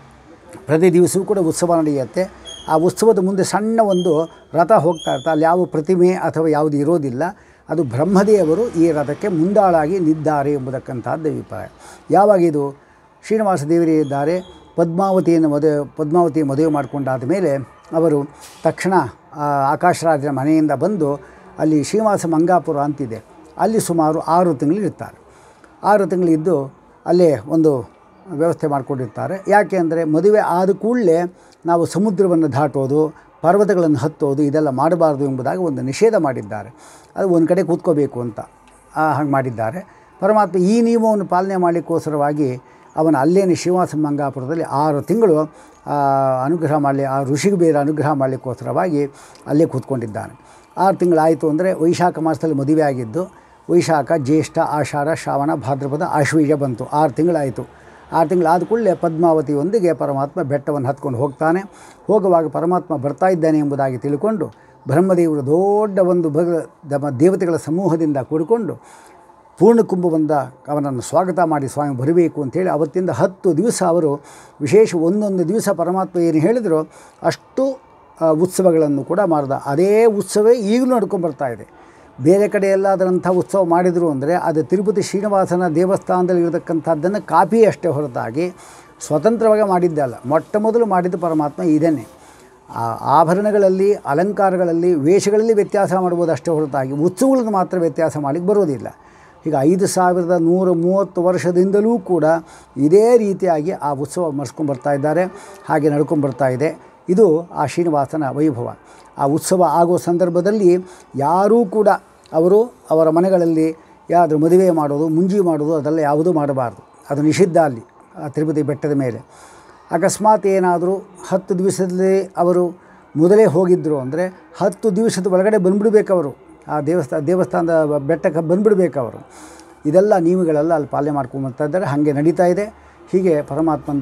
ಪ್ರತಿ ದಿವಸವೂ ಕೂಡ ಉತ್ಸವ ನಡೆಯುತ್ತೆ ಆ ಉತ್ಸವದ ಮುಂದೆ ಸಣ್ಣ ಒಂದು ರಥ ಹೋಗ್ತಾ ಇರ್ತಾ ಅಲ್ಲಿ ಯಾವ ಪ್ರತಿಮೆ ಅಥವಾ ಯಾವುದು ಇರೋದಿಲ್ಲ ಅದು ಬ್ರಹ್ಮದೇವರು ಈ ರಥಕ್ಕೆ ಮುಂದಾಳಾಗಿ ನಿದ್ದಾರೆ ಎಂಬುದಕ್ಕಂಥದ್ದು ಅಭಿಪ್ರಾಯ ಯಾವಾಗ ಇದು ಶ್ರೀನಿವಾಸ ದೇವರೇ ಇದ್ದಾರೆ ಪದ್ಮಾವತಿಯನ್ನು ಮದುವೆ ಪದ್ಮಾವತಿ ಮದುವೆ ಮಾಡಿಕೊಂಡಾದ ಮೇಲೆ ಅವರು ತಕ್ಷಣ ಆ, ಆಕಾಶರಾಜನ ಮನೆಯಿಂದ ಬಂದು ಅಲ್ಲಿ ಶ್ರೀನಿವಾಸ ಮಂಗಾಪುರ ಅಂತಿದೆ ಅಲ್ಲಿ ಸುಮಾರು ಆರು ತಿಂಗಳು ಇರ್ತಾರೆ ಆರು ತಿಂಗಳಿದ್ದು ಅಲ್ಲೇ ಒಂದು ವ್ಯವಸ್ಥೆ ಮಾಡಿಕೊಂಡಿರ್ತಾರೆ ಯಾಕೆ ಅಂದರೆ ಮದುವೆ ಆದ ಕೂಡಲೇ ನಾವು ಸಮುದ್ರವನ್ನು ದಾಟೋದು ಪರ್ವತಗಳನ್ನು ಹತ್ತೋದು ಇದೆಲ್ಲ ಮಾಡಬಾರ್ದು ಎಂಬುದಾಗಿ ಒಂದು ನಿಷೇಧ ಮಾಡಿದ್ದಾರೆ ಅದು ಒಂದು ಕಡೆ ಕೂತ್ಕೋಬೇಕು ಅಂತ ಹಾಗೆ ಮಾಡಿದ್ದಾರೆ ಪರಮಾತ್ಮ ಈ ನಿಯಮವನ್ನು ಪಾಲನೆ ಮಾಡಲಿಕ್ಕೋಸ್ಕರವಾಗಿ ಅವನ ಅಲ್ಲೇನೆ ಶ್ರೀನಿವಾಸ ಮಂಗಾಪುರದಲ್ಲಿ ಆರು ತಿಂಗಳು ಆ, ಅನುಗ್ರಹ ಮಾಡಲಿ ಆ ಋಷಿಗೆ ಬೇರೆ ಅನುಗ್ರಹ ಮಾಡಲಿಕ್ಕೋಸ್ಕರವಾಗಿ ಅಲ್ಲೇ ಕೂತ್ಕೊಂಡಿದ್ದಾನೆ ಆರು ತಿಂಗಳಾಯಿತು ಅಂದರೆ ವೈಶಾಖ ಮಾಸದಲ್ಲಿ ಮದುವೆ ಆಗಿದ್ದು ವೈಶಾಖ ಜ್ಯೇಷ್ಠ ಆಷಾಢ ಶ್ರಾವಣ ಭಾದ್ರಪದ ಆಶ್ವೀಜ ಬಂತು ಆರು ತಿಂಗಳಾಯಿತು ಆರು ತಿಂಗಳಾದ ಕೂಡಲೇ ಪದ್ಮಾವತಿಯೊಂದಿಗೆ ಪರಮಾತ್ಮ ಬೆಟ್ಟವನ್ನು ಹತ್ಕೊಂಡು ಹೋಗ್ತಾನೆ ಹೋಗುವಾಗ ಪರಮಾತ್ಮ ಬರ್ತಾ ಇದ್ದಾನೆ ಎಂಬುದಾಗಿ ತಿಳ್ಕೊಂಡು ಬ್ರಹ್ಮದೇವರು ದೊಡ್ಡ ಒಂದು ಭಗ ದಮ ದೇವತೆಗಳ ಸಮೂಹದಿಂದ ಕೂಡಿಕೊಂಡು ಪೂರ್ಣಕುಂಭದಿಂದ ಅವನನ್ನು ಸ್ವಾಗತ ಮಾಡಿ ಸ್ವಾಮಿ ಬರಬೇಕು ಅಂತೇಳಿ ಅವತ್ತಿಂದ ಹತ್ತು ದಿವಸ ಅವರು ವಿಶೇಷ ಒಂದೊಂದು ದಿವಸ ಪರಮಾತ್ಮ ಏನು ಹೇಳಿದರೋ ಅಷ್ಟು ಆ, ಉತ್ಸವಗಳನ್ನು ಕೂಡ ಮಾಡಿದ ಅದೇ ಉತ್ಸವೇ ಈಗಲೂ ನಡ್ಕೊಂಡು ಬರ್ತಾ ಇದೆ ಬೇರೆ ಕಡೆ ಎಲ್ಲಾದರಂಥ ಉತ್ಸವ ಮಾಡಿದರು ಅಂದರೆ ಅದು ತಿರುಪತಿ ಶ್ರೀನಿವಾಸನ ದೇವಸ್ಥಾನದಲ್ಲಿ ಇರತಕ್ಕಂಥದ್ದನ್ನು ಕಾಪಿ ಅಷ್ಟೇ ಹೊರತಾಗಿ ಸ್ವತಂತ್ರವಾಗಿ ಮಾಡಿದ್ದಲ್ಲ ಮೊಟ್ಟ ಮೊದಲು ಮಾಡಿದ್ದು ಪರಮಾತ್ಮ ಇದನ್ನೇ ಆ ಆಭರಣಗಳಲ್ಲಿ ಅಲಂಕಾರಗಳಲ್ಲಿ ವೇಷಗಳಲ್ಲಿ ವ್ಯತ್ಯಾಸ ಮಾಡ್ಬೋದು ಅಷ್ಟೇ ಹೊರತಾಗಿ ಉತ್ಸವಗಳನ್ನು ಮಾತ್ರ ವ್ಯತ್ಯಾಸ ಮಾಡಲಿಕ್ಕೆ ಬರೋದಿಲ್ಲ ಈಗ ಐದು ಸಾವಿರದ ನೂರ ಮೂವತ್ತು ವರ್ಷದಿಂದಲೂ ಕೂಡ ಇದೇ ರೀತಿಯಾಗಿ ಆ ಉತ್ಸವ ಮರ್ಸ್ಕೊಂಡು ಬರ್ತಾ ಇದ್ದಾರೆ ಹಾಗೆ ನಡ್ಕೊಂಡು ಬರ್ತಾ ಇದೆ ಇದು ಆ ಶ್ರೀನಿವಾಸನ ವೈಭವ ಆ ಉತ್ಸವ ಆಗೋ ಸಂದರ್ಭದಲ್ಲಿ ಯಾರೂ ಕೂಡ ಅವರು ಅವರ ಮನೆಗಳಲ್ಲಿ ಯಾವುದು ಮದುವೆ ಮಾಡೋದು ಮುಂಜಿ ಮಾಡೋದು ಅದೆಲ್ಲ ಯಾವುದೂ ಮಾಡಬಾರ್ದು ಅದು ನಿಷಿದ್ಧ ಅಲ್ಲಿ ಆ ತಿರುಪತಿ ಬೆಟ್ಟದ ಮೇಲೆ ಅಕಸ್ಮಾತ್ ಏನಾದರೂ ಹತ್ತು ದಿವಸದಲ್ಲಿ ಅವರು ಮೊದಲೇ ಹೋಗಿದ್ದರು ಅಂದರೆ ಹತ್ತು ದಿವಸದ ಒಳಗಡೆ ಬಂದುಬಿಡ್ಬೇಕು ಅವರು ಆ ದೇವಸ್ಥಾನ ದೇವಸ್ಥಾನದ ಬೆಟ್ಟಕ್ಕೆ ಬಂದುಬಿಡ್ಬೇಕು ಅವರು ಇದೆಲ್ಲ ನಿಯಮಗಳೆಲ್ಲ ಅಲ್ಲಿ ಪಾಲನೆ ಮಾಡ್ಕೊಂಡು ಬರ್ತಾ ಇದ್ದಾರೆ ಹಾಗೆ ನಡೀತಾ ಇದೆ ಹೀಗೆ ಪರಮಾತ್ಮಂದು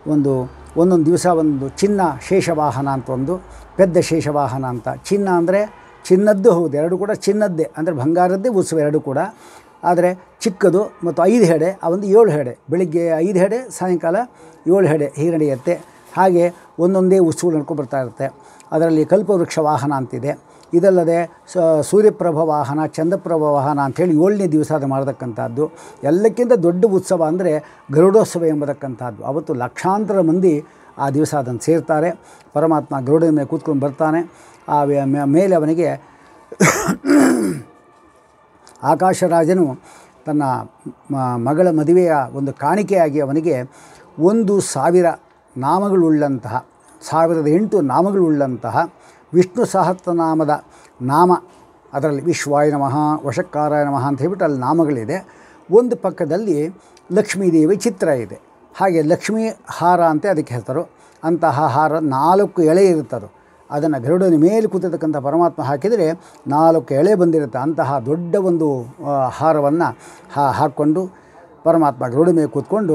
ಒಂದು ಒಂದೊಂದು ದಿವಸ ಒಂದು ಚಿನ್ನ ಶೇಷವಾಹನ ಅಂತ ಒಂದು ಪೆದ್ದ ಶೇಷವಾಹನ ಅಂತ ಚಿನ್ನ ಅಂದರೆ ಚಿನ್ನದ್ದು ಹೌದು ಎರಡು ಕೂಡ ಚಿನ್ನದ್ದೇ ಅಂದರೆ ಬಂಗಾರದ್ದೇ ಉತ್ಸವ ಎರಡು ಕೂಡ ಆದರೆ ಚಿಕ್ಕದು ಮತ್ತು ಐದು ಹೆಡೆ ಆ ಒಂದು ಏಳು ಹೆಡೆ ಬೆಳಿಗ್ಗೆ ಐದು ಹೆಡೆ ಸಾಯಂಕಾಲ ಏಳು ಹೆಡೆ ಹೀಗೆ ನಡೆಯುತ್ತೆ ಹಾಗೆ ಒಂದೊಂದೇ ಉತ್ಸವ ನಡ್ಕೊಂಡು ಬರ್ತಾ ಇರುತ್ತೆ ಅದರಲ್ಲಿ ಕಲ್ಪವೃಕ್ಷ ವಾಹನ ಅಂತಿದೆ ಇದಲ್ಲದೆ ಸ ಸೂರ್ಯಪ್ರಭ ವಾಹನ ಚಂದ್ರಪ್ರಭ ವಾಹನ ಅಂಥೇಳಿ ಏಳನೇ ದಿವಸ ಅದು ಮಾಡತಕ್ಕಂಥದ್ದು ಎಲ್ಲಕ್ಕಿಂತ ದೊಡ್ಡ ಉತ್ಸವ ಅಂದರೆ ಗರುಡೋತ್ಸವ ಎಂಬತಕ್ಕಂಥದ್ದು ಅವತ್ತು ಲಕ್ಷಾಂತರ ಮಂದಿ ಆ ದಿವಸ ಅದನ್ನು ಸೇರ್ತಾರೆ ಪರಮಾತ್ಮ ಗರುಡನ ಮೇಲೆ ಕೂತ್ಕೊಂಡು ಬರ್ತಾನೆ ಆ ವೆ- ಮೇ- ಮೇಲೆ ಅವನಿಗೆ ಆಕಾಶರಾಜನು ತನ್ನ ಮ- ಮಗಳ ಮದುವೆಯ ಒಂದು ಕಾಣಿಕೆಯಾಗಿ ಅವನಿಗೆ ಒಂದು ಸಾವಿರ ನಾಮಗಳುಳ್ಳಂತಹ ಸಾವಿರದ ಎಂಟು ನಾಮಗಳುಳ್ಳಂತಹ ವಿಷ್ಣು ಸಹಸ್ರನಾಮದ ನಾಮ ಅದರಲ್ಲಿ ವಿಶ್ವಾಯ ನಮಃ ವಶಕ್ಕಾರಾಯ ನಮಃ ಅಂತ ಹೇಳ್ಬಿಟ್ಟು ಅಲ್ಲಿ ನಾಮಗಳಿದೆ ಒಂದು ಪಕ್ಕದಲ್ಲಿ ಲಕ್ಷ್ಮೀದೇವಿ ಚಿತ್ರ ಇದೆ ಹಾಗೆ ಲಕ್ಷ್ಮೀ ಹಾರ ಅಂತ ಅದಕ್ಕೆ ಹೆಸರು ಅಂತಹ ಹಾರ ನಾಲ್ಕು ಎಳೆ ಇರುತ್ತದು ಅದನ್ನು ಗರುಡನ ಮೇಲೆ ಕೂತಿರ್ತಕ್ಕಂಥ ಪರಮಾತ್ಮ ಹಾಕಿದರೆ ನಾಲ್ಕು ಎಳೆ ಬಂದಿರುತ್ತೆ ಅಂತಹ ದೊಡ್ಡ ಒಂದು ಹಾರವನ್ನು ಹಾ ಹಾಕ್ಕೊಂಡು ಪರಮಾತ್ಮ ಗರುಡ ಮೇಲೆ ಕೂತ್ಕೊಂಡು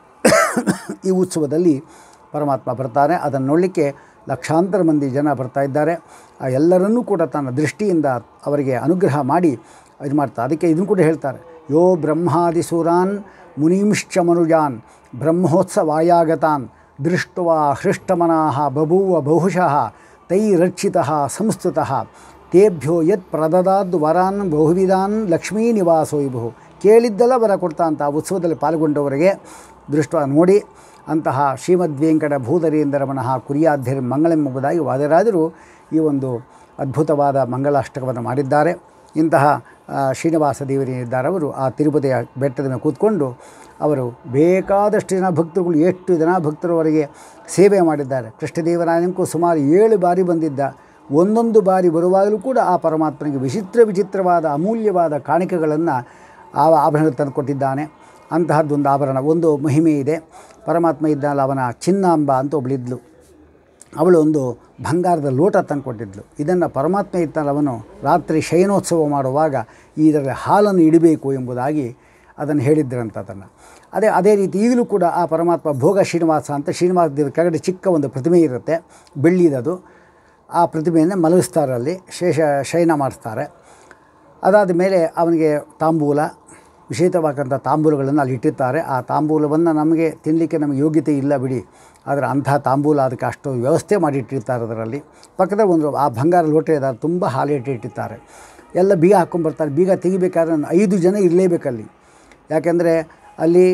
ಈ ಉತ್ಸವದಲ್ಲಿ ಪರಮಾತ್ಮ ಬರ್ತಾನೆ ಅದನ್ನು ನೋಡಲಿಕ್ಕೆ ಲಕ್ಷಾಂತರ ಮಂದಿ ಜನ ಬರ್ತಾ ಇದ್ದಾರೆ ಆ ಎಲ್ಲರನ್ನೂ ಕೂಡ ತನ್ನ ದೃಷ್ಟಿಯಿಂದ ಅವರಿಗೆ ಅನುಗ್ರಹ ಮಾಡಿ ಇದು ಮಾಡ್ತಾರೆ ಅದಕ್ಕೆ ಇದನ್ನು ಕೂಡ ಹೇಳ್ತಾರೆ ಯೋ ಬ್ರಹ್ಮಾದಿಸೂರಾನ್ ಮುನೀಂಶ್ಚ ಮನುಜಾನ್ ಬ್ರಹ್ಮೋತ್ಸವಾಯಾಗತಾನ್ ದೃಷ್ಟ್ವಾ ಹೃಷ್ಟಮನಾಹ ಬಭೂವ ಬಹುಶಃ ತೈರಕ್ಷಿತಃ ಸಂಸ್ತುತಃ ತೇಭ್ಯೋ ಯತ್ ಪ್ರದದಾದ್ ವರಾನ್ ಬಹುವಿಧಾನ್ ಲಕ್ಷ್ಮೀ ನಿವಾಸೋ ಇಬಹು ಕೇಳಿದ್ದೆಲ್ಲ ವರ ಕೊಡ್ತಾ ಅಂತ ಆ ಉತ್ಸವದಲ್ಲಿ ಪಾಲ್ಗೊಂಡವರಿಗೆ ದೃಷ್ಟ ನೋಡಿ ಅಂತಹ ಶ್ರೀಮದ್ ವೆಂಕಟ ಭೂಧರೀಂದ್ರಮನಃ ಕುರಿಯಾಧ್ಯರ್ ಮಂಗಳೆಂಬುದಾಗಿ ವಾದರಾಜರು ಈ ಒಂದು ಅದ್ಭುತವಾದ ಮಂಗಳಾಷ್ಟಕವನ್ನು ಮಾಡಿದ್ದಾರೆ ಇಂತಹ ಆ, ಶ್ರೀನಿವಾಸ ದೇವರಿದ್ದಾರೆ ಅವರು ಆ ತಿರುಪತಿಯ ಬೆಟ್ಟದ ಮೇಲೆ ಕೂತ್ಕೊಂಡು ಅವರು ಬೇಕಾದಷ್ಟು ಜನ ಭಕ್ತರುಗಳು ಎಷ್ಟು ಜನ ಭಕ್ತರವರೆಗೆ ಸೇವೆ ಮಾಡಿದ್ದಾರೆ ಕೃಷ್ಣದೇವರಾಯನಿಗೂ ಸುಮಾರು ಏಳು ಬಾರಿ ಬಂದಿದ್ದ ಒಂದೊಂದು ಬಾರಿ ಬರುವಾಗಲೂ ಕೂಡ ಆ ಪರಮಾತ್ಮನಿಗೆ ವಿಚಿತ್ರ ವಿಚಿತ್ರವಾದ ಅಮೂಲ್ಯವಾದ ಕಾಣಿಕೆಗಳನ್ನು ಆ ಆಭರಣ ತಂದುಕೊಟ್ಟಿದ್ದಾನೆ ಅಂತಹದ್ದೊಂದು ಆಭರಣ ಒಂದು ಮಹಿಮೆ ಇದೆ ಪರಮಾತ್ಮ ಇದ್ದಲ್ಲ ಅವನ ಚಿನ್ನಾಂಬ ಅಂತ ಒಬ್ಬಳಿದ್ಲು ಅವಳು ಒಂದು ಬಂಗಾರದ ಲೋಟ ತಂದುಕೊಟ್ಟಿದ್ಲು ಇದನ್ನು ಪರಮಾತ್ಮ ಇತ್ತಲ್ಲ ಅವನು ರಾತ್ರಿ ಶಯನೋತ್ಸವ ಮಾಡುವಾಗ ಇದರಲ್ಲಿ ಹಾಲನ್ನು ಇಡಬೇಕು ಎಂಬುದಾಗಿ ಅದನ್ನು ಹೇಳಿದ್ರಂತ ಅದನ್ನು ಅದೇ ಅದೇ ರೀತಿ ಈಗಲೂ ಕೂಡ ಆ ಪರಮಾತ್ಮ ಭೋಗ ಶ್ರೀನಿವಾಸ ಅಂತ ಶ್ರೀನಿವಾಸ ದೇವರ ಕೆಳಗಡೆ ಚಿಕ್ಕ ಒಂದು ಪ್ರತಿಮೆ ಇರುತ್ತೆ ಬೆಳ್ಳಿದದು ಆ ಪ್ರತಿಮೆಯನ್ನು ಮಲಗಿಸ್ತಾರೆ ಅಲ್ಲಿ ಶೇಷ ಶಯನ ಮಾಡಿಸ್ತಾರೆ ಅದಾದ ಮೇಲೆ ಅವನಿಗೆ ತಾಂಬೂಲ ವಿಶೇಷವಾದಂಥ ತಾಂಬೂಲಗಳನ್ನು ಅಲ್ಲಿ ಇಟ್ಟಿರ್ತಾರೆ ಆ ತಾಂಬೂಲವನ್ನು ನಮಗೆ ತಿನ್ನಲಿಕ್ಕೆ ನಮಗೆ ಯೋಗ್ಯತೆ ಇಲ್ಲ ಬಿಡಿ ಆದರೆ ಅಂಥ ತಾಂಬೂಲ ಅದಕ್ಕೆ ಅಷ್ಟು ವ್ಯವಸ್ಥೆ ಮಾಡಿಟ್ಟಿರ್ತಾರೆ ಅದರಲ್ಲಿ ಪಕ್ಕದ ಒಂದು ಆ ಬಂಗಾರ ಲೋಟ ಇದೆ ಅದು ತುಂಬ ಹಾಲು ಇಟ್ಟಿರ್ತಾರೆ ಎಲ್ಲ ಬೀಗ ಹಾಕ್ಕೊಂಬರ್ತಾರೆ ಬೀಗ ತೆಗಿಬೇಕಾದ್ರೆ ಒಂದು ಐದು ಜನ ಇರಲೇಬೇಕಲ್ಲಿ ಯಾಕೆಂದರೆ ಅಲ್ಲಿ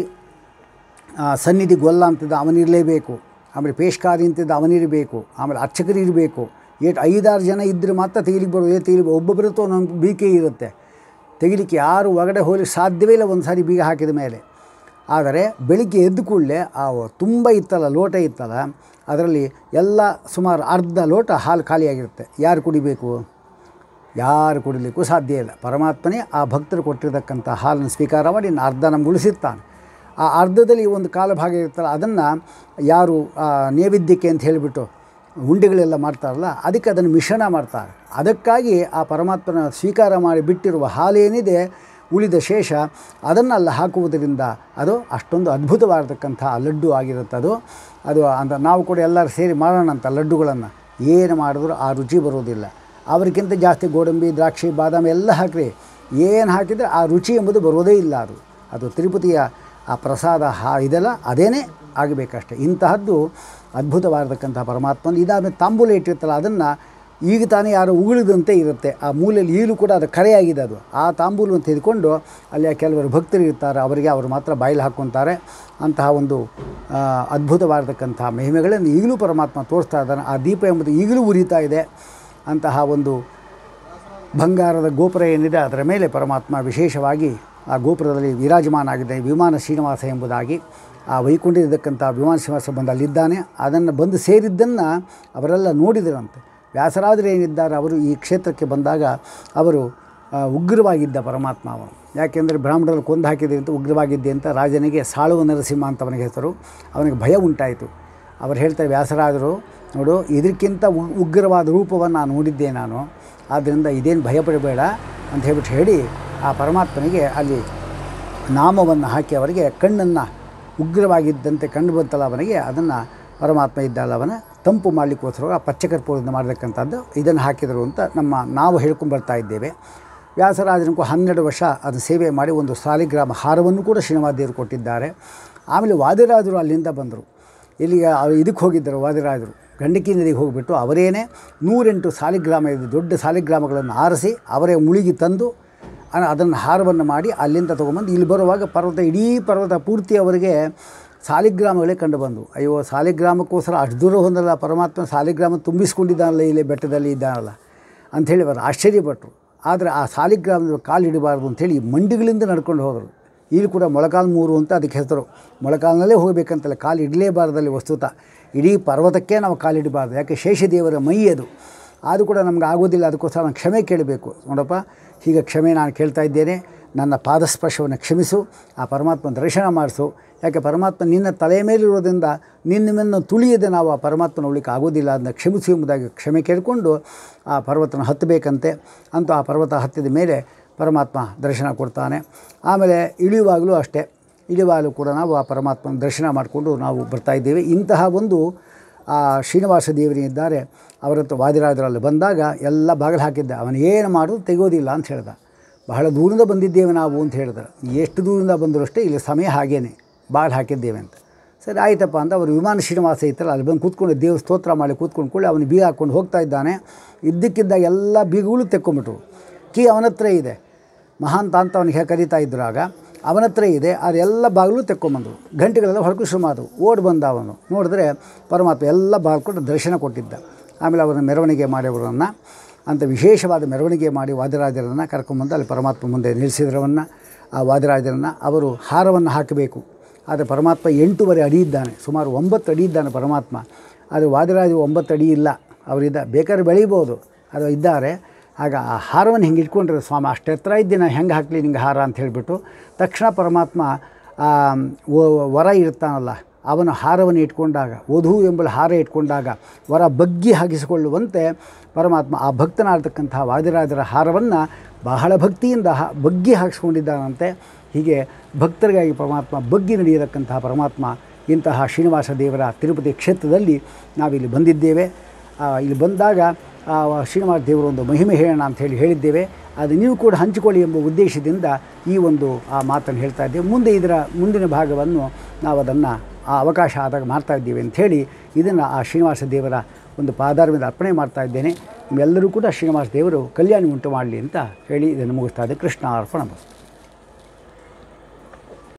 ಆ, ಸನ್ನಿಧಿ ಗೊಲ್ಲ ಅಂತಿದ್ದ ಅವನಿರಲೇಬೇಕು ಆಮೇಲೆ ಪೇಶ್ಕಾರಿ ಅಂತಿದ್ದ ಅವನಿರಬೇಕು ಆಮೇಲೆ ಅರ್ಚಕರು ಇರಬೇಕು ಏಟ್ ಐದಾರು ಜನ ಇದ್ದರೆ ಮಾತ್ರ ತೆಗಿಲಿಕ್ಕೆ ಬರೋದು ಏ ತೆಗಿಲಿ ಒಬ್ಬೊಬ್ಬರತ್ತು ಒಂದೊಂದು ಬೀಕೆ ಇರುತ್ತೆ ತೆಗಿಲಿಕ್ಕೆ ಯಾರು ಒಳಗಡೆ ಹೋಗ್ಲಿಕ್ಕೆ ಸಾಧ್ಯವೇ ಇಲ್ಲ ಒಂದು ಸಾರಿ ಬೀಗ ಹಾಕಿದ ಮೇಲೆ ಆದರೆ ಬೆಳಿಗ್ಗೆ ಎದ್ದು ಕೂಡಲೇ ಆ ತುಂಬ ಇತ್ತಲ್ಲ ಲೋಟ ಇತ್ತಲ್ಲ ಅದರಲ್ಲಿ ಎಲ್ಲ ಸುಮಾರು ಅರ್ಧ ಲೋಟ ಹಾಲು ಖಾಲಿಯಾಗಿರುತ್ತೆ ಯಾರು ಕುಡಿಬೇಕು ಯಾರು ಕುಡಿಲಿಕ್ಕೂ ಸಾಧ್ಯ ಇಲ್ಲ ಪರಮಾತ್ಮನೇ ಆ ಭಕ್ತರು ಕೊಟ್ಟಿರ್ತಕ್ಕಂಥ ಹಾಲನ್ನು ಸ್ವೀಕಾರ ಮಾಡಿ ಇನ್ನು ಅರ್ಧ ನಮ್ಗೆ ಉಳಿಸಿರ್ತಾನೆ ಆ ಅರ್ಧದಲ್ಲಿ ಒಂದು ಕಾಲ ಭಾಗ ಇರುತ್ತಲ್ಲ ಅದನ್ನು ಯಾರು ಆ, ನೈವೇದ್ಯಕ್ಕೆ ಅಂತ ಹೇಳಿಬಿಟ್ಟು ಉಂಡೆಗಳೆಲ್ಲ ಮಾಡ್ತಾರಲ್ಲ ಅದಕ್ಕೆ ಅದನ್ನು ಮಿಶ್ರಣ ಮಾಡ್ತಾರೆ ಅದಕ್ಕಾಗಿ ಆ ಪರಮಾತ್ಮನ ಸ್ವೀಕಾರ ಮಾಡಿ ಬಿಟ್ಟಿರುವ ಹಾಲೇನಿದೆ ಉಳಿದ ಶೇಷ ಅದನ್ನು ಅಲ್ಲಿ ಹಾಕುವುದರಿಂದ ಅದು ಅಷ್ಟೊಂದು ಅದ್ಭುತವಾಗಿರ್ತಕ್ಕಂಥ ಲಡ್ಡು ಆಗಿರುತ್ತೆ ಅದು ಅದು ಅಂತ ನಾವು ಕೂಡ ಎಲ್ಲರೂ ಸೇರಿ ಮಾಡೋಣ ಅಂತ ಲಡ್ಡುಗಳನ್ನು ಏನು ಮಾಡಿದ್ರು ಆ ರುಚಿ ಬರೋದಿಲ್ಲ ಅವರಿಗಿಂತ ಜಾಸ್ತಿ ಗೋಡಂಬಿ ದ್ರಾಕ್ಷಿ ಬಾದಾಮಿ ಎಲ್ಲ ಹಾಕ್ರಿ ಏನು ಹಾಕಿದರೆ ಆ ರುಚಿ ಎಂಬುದು ಬರೋದೇ ಇಲ್ಲ ಅದು ಅದು ತಿರುಪತಿಯ ಆ ಪ್ರಸಾದ ಹಾ ಇದೆಲ್ಲ ಅದೇನೇ ಆಗಬೇಕಷ್ಟೆ ಇಂತಹದ್ದು ಅದ್ಭುತವಾಗಿರ್ತಕ್ಕಂಥ ಪರಮಾತ್ಮನ ಇದಾದಮೇಲೆ ತಾಂಬೂಲ ಇಟ್ಟಿರ್ತಲ್ಲ ಅದನ್ನು ಈಗ ತಾನೇ ಯಾರೋ ಉಗುಳಿದಂತೆ ಇರುತ್ತೆ ಆ ಮೂಲೆಯಲ್ಲಿ ಈಗಲೂ ಕೂಡ ಅದು ಕರೆಯಾಗಿದೆ ಅದು ಆ ತಾಂಬೂಲವನ್ನು ತೆಗೆದುಕೊಂಡು ಅಲ್ಲಿ ಕೆಲವರು ಭಕ್ತರು ಇರ್ತಾರೆ ಅವರಿಗೆ ಅವರು ಮಾತ್ರ ಬಾಯಲ್ಲಿ ಹಾಕ್ಕೊತಾರೆ ಅಂತಹ ಒಂದು ಆ, ಅದ್ಭುತವಾಗಿರ್ತಕ್ಕಂಥ ಮಹಿಮೆಗಳನ್ನು ಈಗಲೂ ಪರಮಾತ್ಮ ತೋರಿಸ್ತಾ ಇದ್ದಾನೆ ಆ ದೀಪ ಎಂಬುದು ಈಗಲೂ ಉರಿತಾ ಇದೆ ಅಂತಹ ಒಂದು ಬಂಗಾರದ ಗೋಪುರ ಏನಿದೆ ಅದರ ಮೇಲೆ ಪರಮಾತ್ಮ ವಿಶೇಷವಾಗಿ ಆ ಗೋಪುರದಲ್ಲಿ ವಿರಾಜಮಾನ ಆಗಿದೆ ವಿಮಾನ ಶ್ರೀನಿವಾಸ ಎಂಬುದಾಗಿ ಆ ವೈಕುಂಠದಕ್ಕಂಥ ವಿಮಾನ ಶ್ರೀನಿವಾಸ ಬಂದು ಅಲ್ಲಿದ್ದಾನೆ ಅದನ್ನು ಬಂದು ಸೇರಿದ್ದನ್ನು ಅವರೆಲ್ಲ ನೋಡಿದರಂತೆ ವ್ಯಾಸರಾಜರು ಏನಿದ್ದಾರೆ ಅವರು ಈ ಕ್ಷೇತ್ರಕ್ಕೆ ಬಂದಾಗ ಅವರು ಆ, ಉಗ್ರವಾಗಿದ್ದ ಪರಮಾತ್ಮ ಅವನು ಯಾಕೆಂದರೆ ಬ್ರಾಹ್ಮಣರಲ್ಲಿ ಕೊಂದು ಹಾಕಿದೆ ಅಂತ ಉಗ್ರವಾಗಿದ್ದೆ ಅಂತ ರಾಜನಿಗೆ ಸಾಳುವ ನರಸಿಂಹ ಅಂತ ಅವನಿಗೆ ಹೆಸರು ಅವನಿಗೆ ಭಯ ಉಂಟಾಯಿತು ಅವರು ಹೇಳ್ತಾರೆ ವ್ಯಾಸರಾಜರು ನೋಡು ಇದಕ್ಕಿಂತ ಉ- ಉಗ್ರವಾದ ರೂಪವನ್ನು ನಾನು ನೋಡಿದ್ದೆ ನಾನು ಆದ್ದರಿಂದ ಇದೇನು ಭಯಪಡಬೇಡ ಅಂತ ಹೇಳ್ಬಿಟ್ಟು ಹೇಳಿ ಆ ಪರಮಾತ್ಮನಿಗೆ ಅಲ್ಲಿ ನಾಮವನ್ನು ಹಾಕಿ ಅವರಿಗೆ ಕಣ್ಣನ್ನು ಉಗ್ರವಾಗಿದ್ದಂತೆ ಕಂಡು ಬಂತಲ್ಲ ಅವನಿಗೆ ಅದನ್ನು ಪರಮಾತ್ಮ ಇದ್ದಲ್ಲ ಅವನ ತಂಪು ಮಾಡಲಿಕ್ಕೋಸ್ಕರ ಆ ಪಚ್ಚಕರ್ಪೂರದಿಂದ ಮಾಡತಕ್ಕಂಥದ್ದು ಇದನ್ನು ಹಾಕಿದರು ಅಂತ ನಮ್ಮ ನಾವು ಹೇಳ್ಕೊಂಡು ಬರ್ತಾ ಇದ್ದೇವೆ ವ್ಯಾಸರಾಜನಿಗೂ ಹನ್ನೆರಡು ವರ್ಷ ಅದು ಸೇವೆ ಮಾಡಿ ಒಂದು ಸಾಲಿಗ್ರಾಮ ಹಾರವನ್ನು ಕೂಡ ಶ್ರೀನಿವಾದೇವರು ಕೊಟ್ಟಿದ್ದಾರೆ ಆಮೇಲೆ ವಾದಿರಾಜರು ಅಲ್ಲಿಂದ ಬಂದರು ಇಲ್ಲಿಗೆ ಅವ್ರು ಇದಕ್ಕೆ ಹೋಗಿದ್ದರು ವಾದಿರಾಜರು ಗಂಡಕಿ ನದಿಗೆ ಹೋಗಿಬಿಟ್ಟು ಅವರೇನೆ ನೂರೆಂಟು ಸಾಲಿಗ್ರಾಮ ಇದೆ ದೊಡ್ಡ ಸಾಲಿಗ್ರಾಮಗಳನ್ನು ಆರಿಸಿ ಅವರೇ ಮುಳುಗಿ ತಂದು ಅನ- ಅದನ್ನು ಹಾರವನ್ನು ಮಾಡಿ ಅಲ್ಲಿಂದ ತೊಗೊಂಬಂದು ಇಲ್ಲಿ ಬರುವಾಗ ಪರ್ವತ ಇಡೀ ಪರ್ವತ ಪೂರ್ತಿ ಅವರಿಗೆ ಸಾಲಿಗ್ರಾಮಗಳೇ ಕಂಡು ಬಂದವು ಅಯ್ಯೋ ಸಾಲಿಗ್ರಾಮಕ್ಕೋಸ್ಕರ ಅಷ್ಟು ದೂರ ಹೊಂದಲ್ಲ ಪರಮಾತ್ಮ ಸಾಲಿಗ್ರಾಮ ತುಂಬಿಸ್ಕೊಂಡಿದ್ದಾನಲ್ಲ ಇಲ್ಲಿ ಬೆಟ್ಟದಲ್ಲಿ ಇದ್ದಾನಲ್ಲ ಅಂಥೇಳಿ ಅವರು ಆಶ್ಚರ್ಯಪಟ್ಟರು ಆದರೆ ಆ ಸಾಲಿಗ್ರಾಮದ ಕಾಲು ಇಡಬಾರ್ದು ಅಂಥೇಳಿ ಮಂಡಿಗಳಿಂದ ನಡ್ಕೊಂಡು ಹೋದರು ಇಲ್ಲಿ ಕೂಡ ಮೊಳಕಾಲು ಮೂರು ಅಂತ ಅದಕ್ಕೆ ಹೆಸರು ಮೊಳಕಾಲಿನಲ್ಲೇ ಹೋಗಬೇಕಂತಲ್ಲ ಕಾಲು ಇಡಲೇಬಾರ್ದಲ್ಲಿ ವಸ್ತುತ ಇಡೀ ಪರ್ವತಕ್ಕೆ ನಾವು ಕಾಲಿಡಬಾರ್ದು ಯಾಕೆ ಶೇಷದೇವರ ಮೈ ಅದು ಅದು ಕೂಡ ನಮ್ಗೆ ಆಗೋದಿಲ್ಲ ಅದಕ್ಕೋಸ್ಕರ ನಾನು ಕ್ಷಮೆ ಕೇಳಬೇಕು ನೋಡಪ್ಪ ಹೀಗೆ ಕ್ಷಮೆ ನಾನು ಕೇಳ್ತಾ ಇದ್ದೇನೆ ನನ್ನ ಪಾದಸ್ಪರ್ಶವನ್ನು ಕ್ಷಮಿಸು ಆ ಪರಮಾತ್ಮ ದರ್ಶನ ಮಾಡಿಸು ಯಾಕೆ ಪರಮಾತ್ಮ ನಿನ್ನ ತಲೆ ಮೇಲಿರೋದ್ರಿಂದ ನಿನ್ನ ಮೇಲೆ ತುಳಿಯದೆ ನಾವು ಆ ಪರಮಾತ್ಮನ ಉಳಿಕ್ಕೆ ಆಗೋದಿಲ್ಲ ಅದನ್ನ ಕ್ಷಮಿಸು ಎಂಬುದಾಗಿ ಕ್ಷಮೆ ಕೇಳಿಕೊಂಡು ಆ ಪರ್ವತನ ಹತ್ತಬೇಕಂತೆ ಅಂತೂ ಆ ಪರ್ವತ ಹತ್ತಿದ ಮೇಲೆ ಪರಮಾತ್ಮ ದರ್ಶನ ಕೊಡ್ತಾನೆ ಆಮೇಲೆ ಇಳಿಯುವಾಗಲೂ ಅಷ್ಟೇ ಇಳಿಯುವಾಗಲೂ ಕೂಡ ನಾವು ಆ ಪರಮಾತ್ಮನ ದರ್ಶನ ಮಾಡಿಕೊಂಡು ನಾವು ಬರ್ತಾ ಇದ್ದೇವೆ ಇಂತಹ ಒಂದು ಆ ಶ್ರೀನಿವಾಸ ದೇವರಿದ್ದಾರೆ ಅವರತ್ತು ವಾದಿರಾಜರಲ್ಲಿ ಬಂದಾಗ ಎಲ್ಲ ಬಾಗಿಲು ಹಾಕಿದ್ದ ಅವನು ಏನು ಮಾಡೋದು ತೆಗೋದಿಲ್ಲ ಅಂತ ಹೇಳ್ದ ಬಹಳ ದೂರದಿಂದ ಬಂದಿದ್ದೇವೆ ನಾವು ಅಂತ ಹೇಳಿದ್ರು ಎಷ್ಟು ದೂರದಿಂದ ಬಂದರೂ ಅಷ್ಟೇ ಇಲ್ಲಿ ಸಮಯ ಹಾಗೇನೆ ಬಾಗಿಲು ಹಾಕಿದ್ದೇವೆ ಅಂತ ಸರಿ ಆಯ್ತಪ್ಪ ಅಂತ ಅವರು ವಿಮಾನ ಶ್ರೀನಿವಾಸ ಇತ್ತಲ್ಲ ಅಲ್ಲಿ ಬಂದು ಕೂತ್ಕೊಂಡು ದೇವ್ರ ಸ್ತೋತ್ರ ಮಾಡಿ ಕೂತ್ಕೊಂಡು ಕೂಡಲೇ ಅವನು ಬೀಗ ಹಾಕ್ಕೊಂಡು ಹೋಗ್ತಾ ಇದ್ದಾನೆ ಇದ್ದಕ್ಕಿದ್ದಾಗ ಎಲ್ಲ ಬೀಗಗಳು ತೆಕ್ಕೊಂಬಿಟ್ರು ಕೀ ಅವನ ಹತ್ರ ಇದೆ ಮಹಾಂತ ಅಂತ ಅವನಿಗೆ ಕರೀತಾ ಇದ್ರು ಆಗ ಅವನ ಹತ್ರ ಇದೆ ಅದೆಲ್ಲ ಬಾಗಿಲು ತೆಕ್ಕೊಂಬಂದರು ಗಂಟೆಗಳೆಲ್ಲ ಹೊರಕು ಶುರು ಮಾತು ಓಡಿ ಬಂದ ಅವನು ನೋಡಿದ್ರೆ ಪರಮಾತ್ಮ ಎಲ್ಲ ಬಾಗಿಲು ದರ್ಶನ ಕೊಟ್ಟಿದ್ದ ಆಮೇಲೆ ಅವರನ್ನು ಮೆರವಣಿಗೆ ಮಾಡಿಯವರನ್ನು ಅಂತ ವಿಶೇಷವಾದ ಮೆರವಣಿಗೆ ಮಾಡಿ ವಾದಿರಾಜರನ್ನು ಕರ್ಕೊಂಬಂದು ಅಲ್ಲಿ ಪರಮಾತ್ಮ ಮುಂದೆ ನಿಲ್ಲಿಸಿದ್ರವನ್ನು ಆ ವಾದಿರಾಜರನ್ನು ಅವರು ಹಾರವನ್ನು ಹಾಕಬೇಕು ಆದರೆ ಪರಮಾತ್ಮ ಎಂಟೂವರೆ ಅಡಿ ಇದ್ದಾನೆ ಸುಮಾರು ಒಂಬತ್ತು ಅಡಿ ಇದ್ದಾನೆ ಪರಮಾತ್ಮ ಆದರೆ ವಾದಿರಾಜ ಒಂಬತ್ತು ಅಡಿ ಇಲ್ಲ ಅವರಿದ್ದ ಬೇಕಾದ್ರೆ ಬೆಳೀಬೋದು ಅದು ಇದ್ದಾರೆ ಆಗ ಆ ಹಾರವನ್ನು ಹಿಂಗೆ ಇಟ್ಕೊಂಡ್ರೆ ಸ್ವಾಮಿ ಅಷ್ಟು ಎತ್ತರ ಇದ್ದೀನಿ ಹೆಂಗೆ ಹಾಕಲಿ ನಿಂಗೆ ಹಾರ ಅಂತ ಹೇಳಿಬಿಟ್ಟು ತಕ್ಷಣ ಪರಮಾತ್ಮ ಆ, ವ- ವರ ಇರ್ತಾನಲ್ಲ ಅವನ ಹಾರವನ್ನು ಇಟ್ಕೊಂಡಾಗ ವಧು ಎಂಬ ಹಾರ ಇಟ್ಕೊಂಡಾಗ ವರ ಬಗ್ಗಿ ಹಾಕಿಸಿಕೊಳ್ಳುವಂತೆ ಪರಮಾತ್ಮ ಆ ಭಕ್ತನಾಡ್ತಕ್ಕಂತಹ ವಾದಿರಾಜರ ಹಾರವನ್ನು ಬಹಳ ಭಕ್ತಿಯಿಂದ ಹ ಬಗ್ಗಿ ಹಾಕಿಸ್ಕೊಂಡಿದ್ದಾನಂತೆ ಹೀಗೆ ಭಕ್ತರಿಗಾಗಿ ಪರಮಾತ್ಮ ಬಗ್ಗಿ ನಡೆಯತಕ್ಕಂತಹ ಪರಮಾತ್ಮ ಇಂತಹ ಶ್ರೀನಿವಾಸ ದೇವರ ತಿರುಪತಿ ಕ್ಷೇತ್ರದಲ್ಲಿ ನಾವಿಲ್ಲಿ ಬಂದಿದ್ದೇವೆ ಆ, ಇಲ್ಲಿ ಬಂದಾಗ ಆ ಶ್ರೀನಿವಾಸ ದೇವರ ಒಂದು ಮಹಿಮೆ ಹೇಳೋಣ ಅಂತ ಹೇಳಿ ಹೇಳಿದ್ದೇವೆ ಅದು ನೀವು ಕೂಡ ಹಂಚಿಕೊಳ್ಳಿ ಎಂಬ ಉದ್ದೇಶದಿಂದ ಈ ಒಂದು ಆ ಮಾತನ್ನು ಹೇಳ್ತಾ ಇದ್ದೇವೆ ಮುಂದೆ ಇದರ ಮುಂದಿನ ಭಾಗವನ್ನು ನಾವು ಅದನ್ನು ಆ ಅವಕಾಶ ಆದಾಗ ಮಾಡ್ತಾ ಇದ್ದೀವಿ ಅಂಥೇಳಿ ಇದನ್ನು ಆ ಶ್ರೀನಿವಾಸ ದೇವರ ಒಂದು ಪಾದಾರವಿಂದ ಅರ್ಪಣೆ ಮಾಡ್ತಾ ಇದ್ದೇನೆ ನಿಮ್ಮೆಲ್ಲರೂ ಕೂಡ ಶ್ರೀನಿವಾಸ ದೇವರು ಕಲ್ಯಾಣ ಉಂಟು ಮಾಡಲಿ ಅಂತ ಹೇಳಿ ಇದನ್ನು ಮುಗಿಸ್ತಾ ಇದ್ದೆ ಕೃಷ್ಣ ಅರ್ಪಣ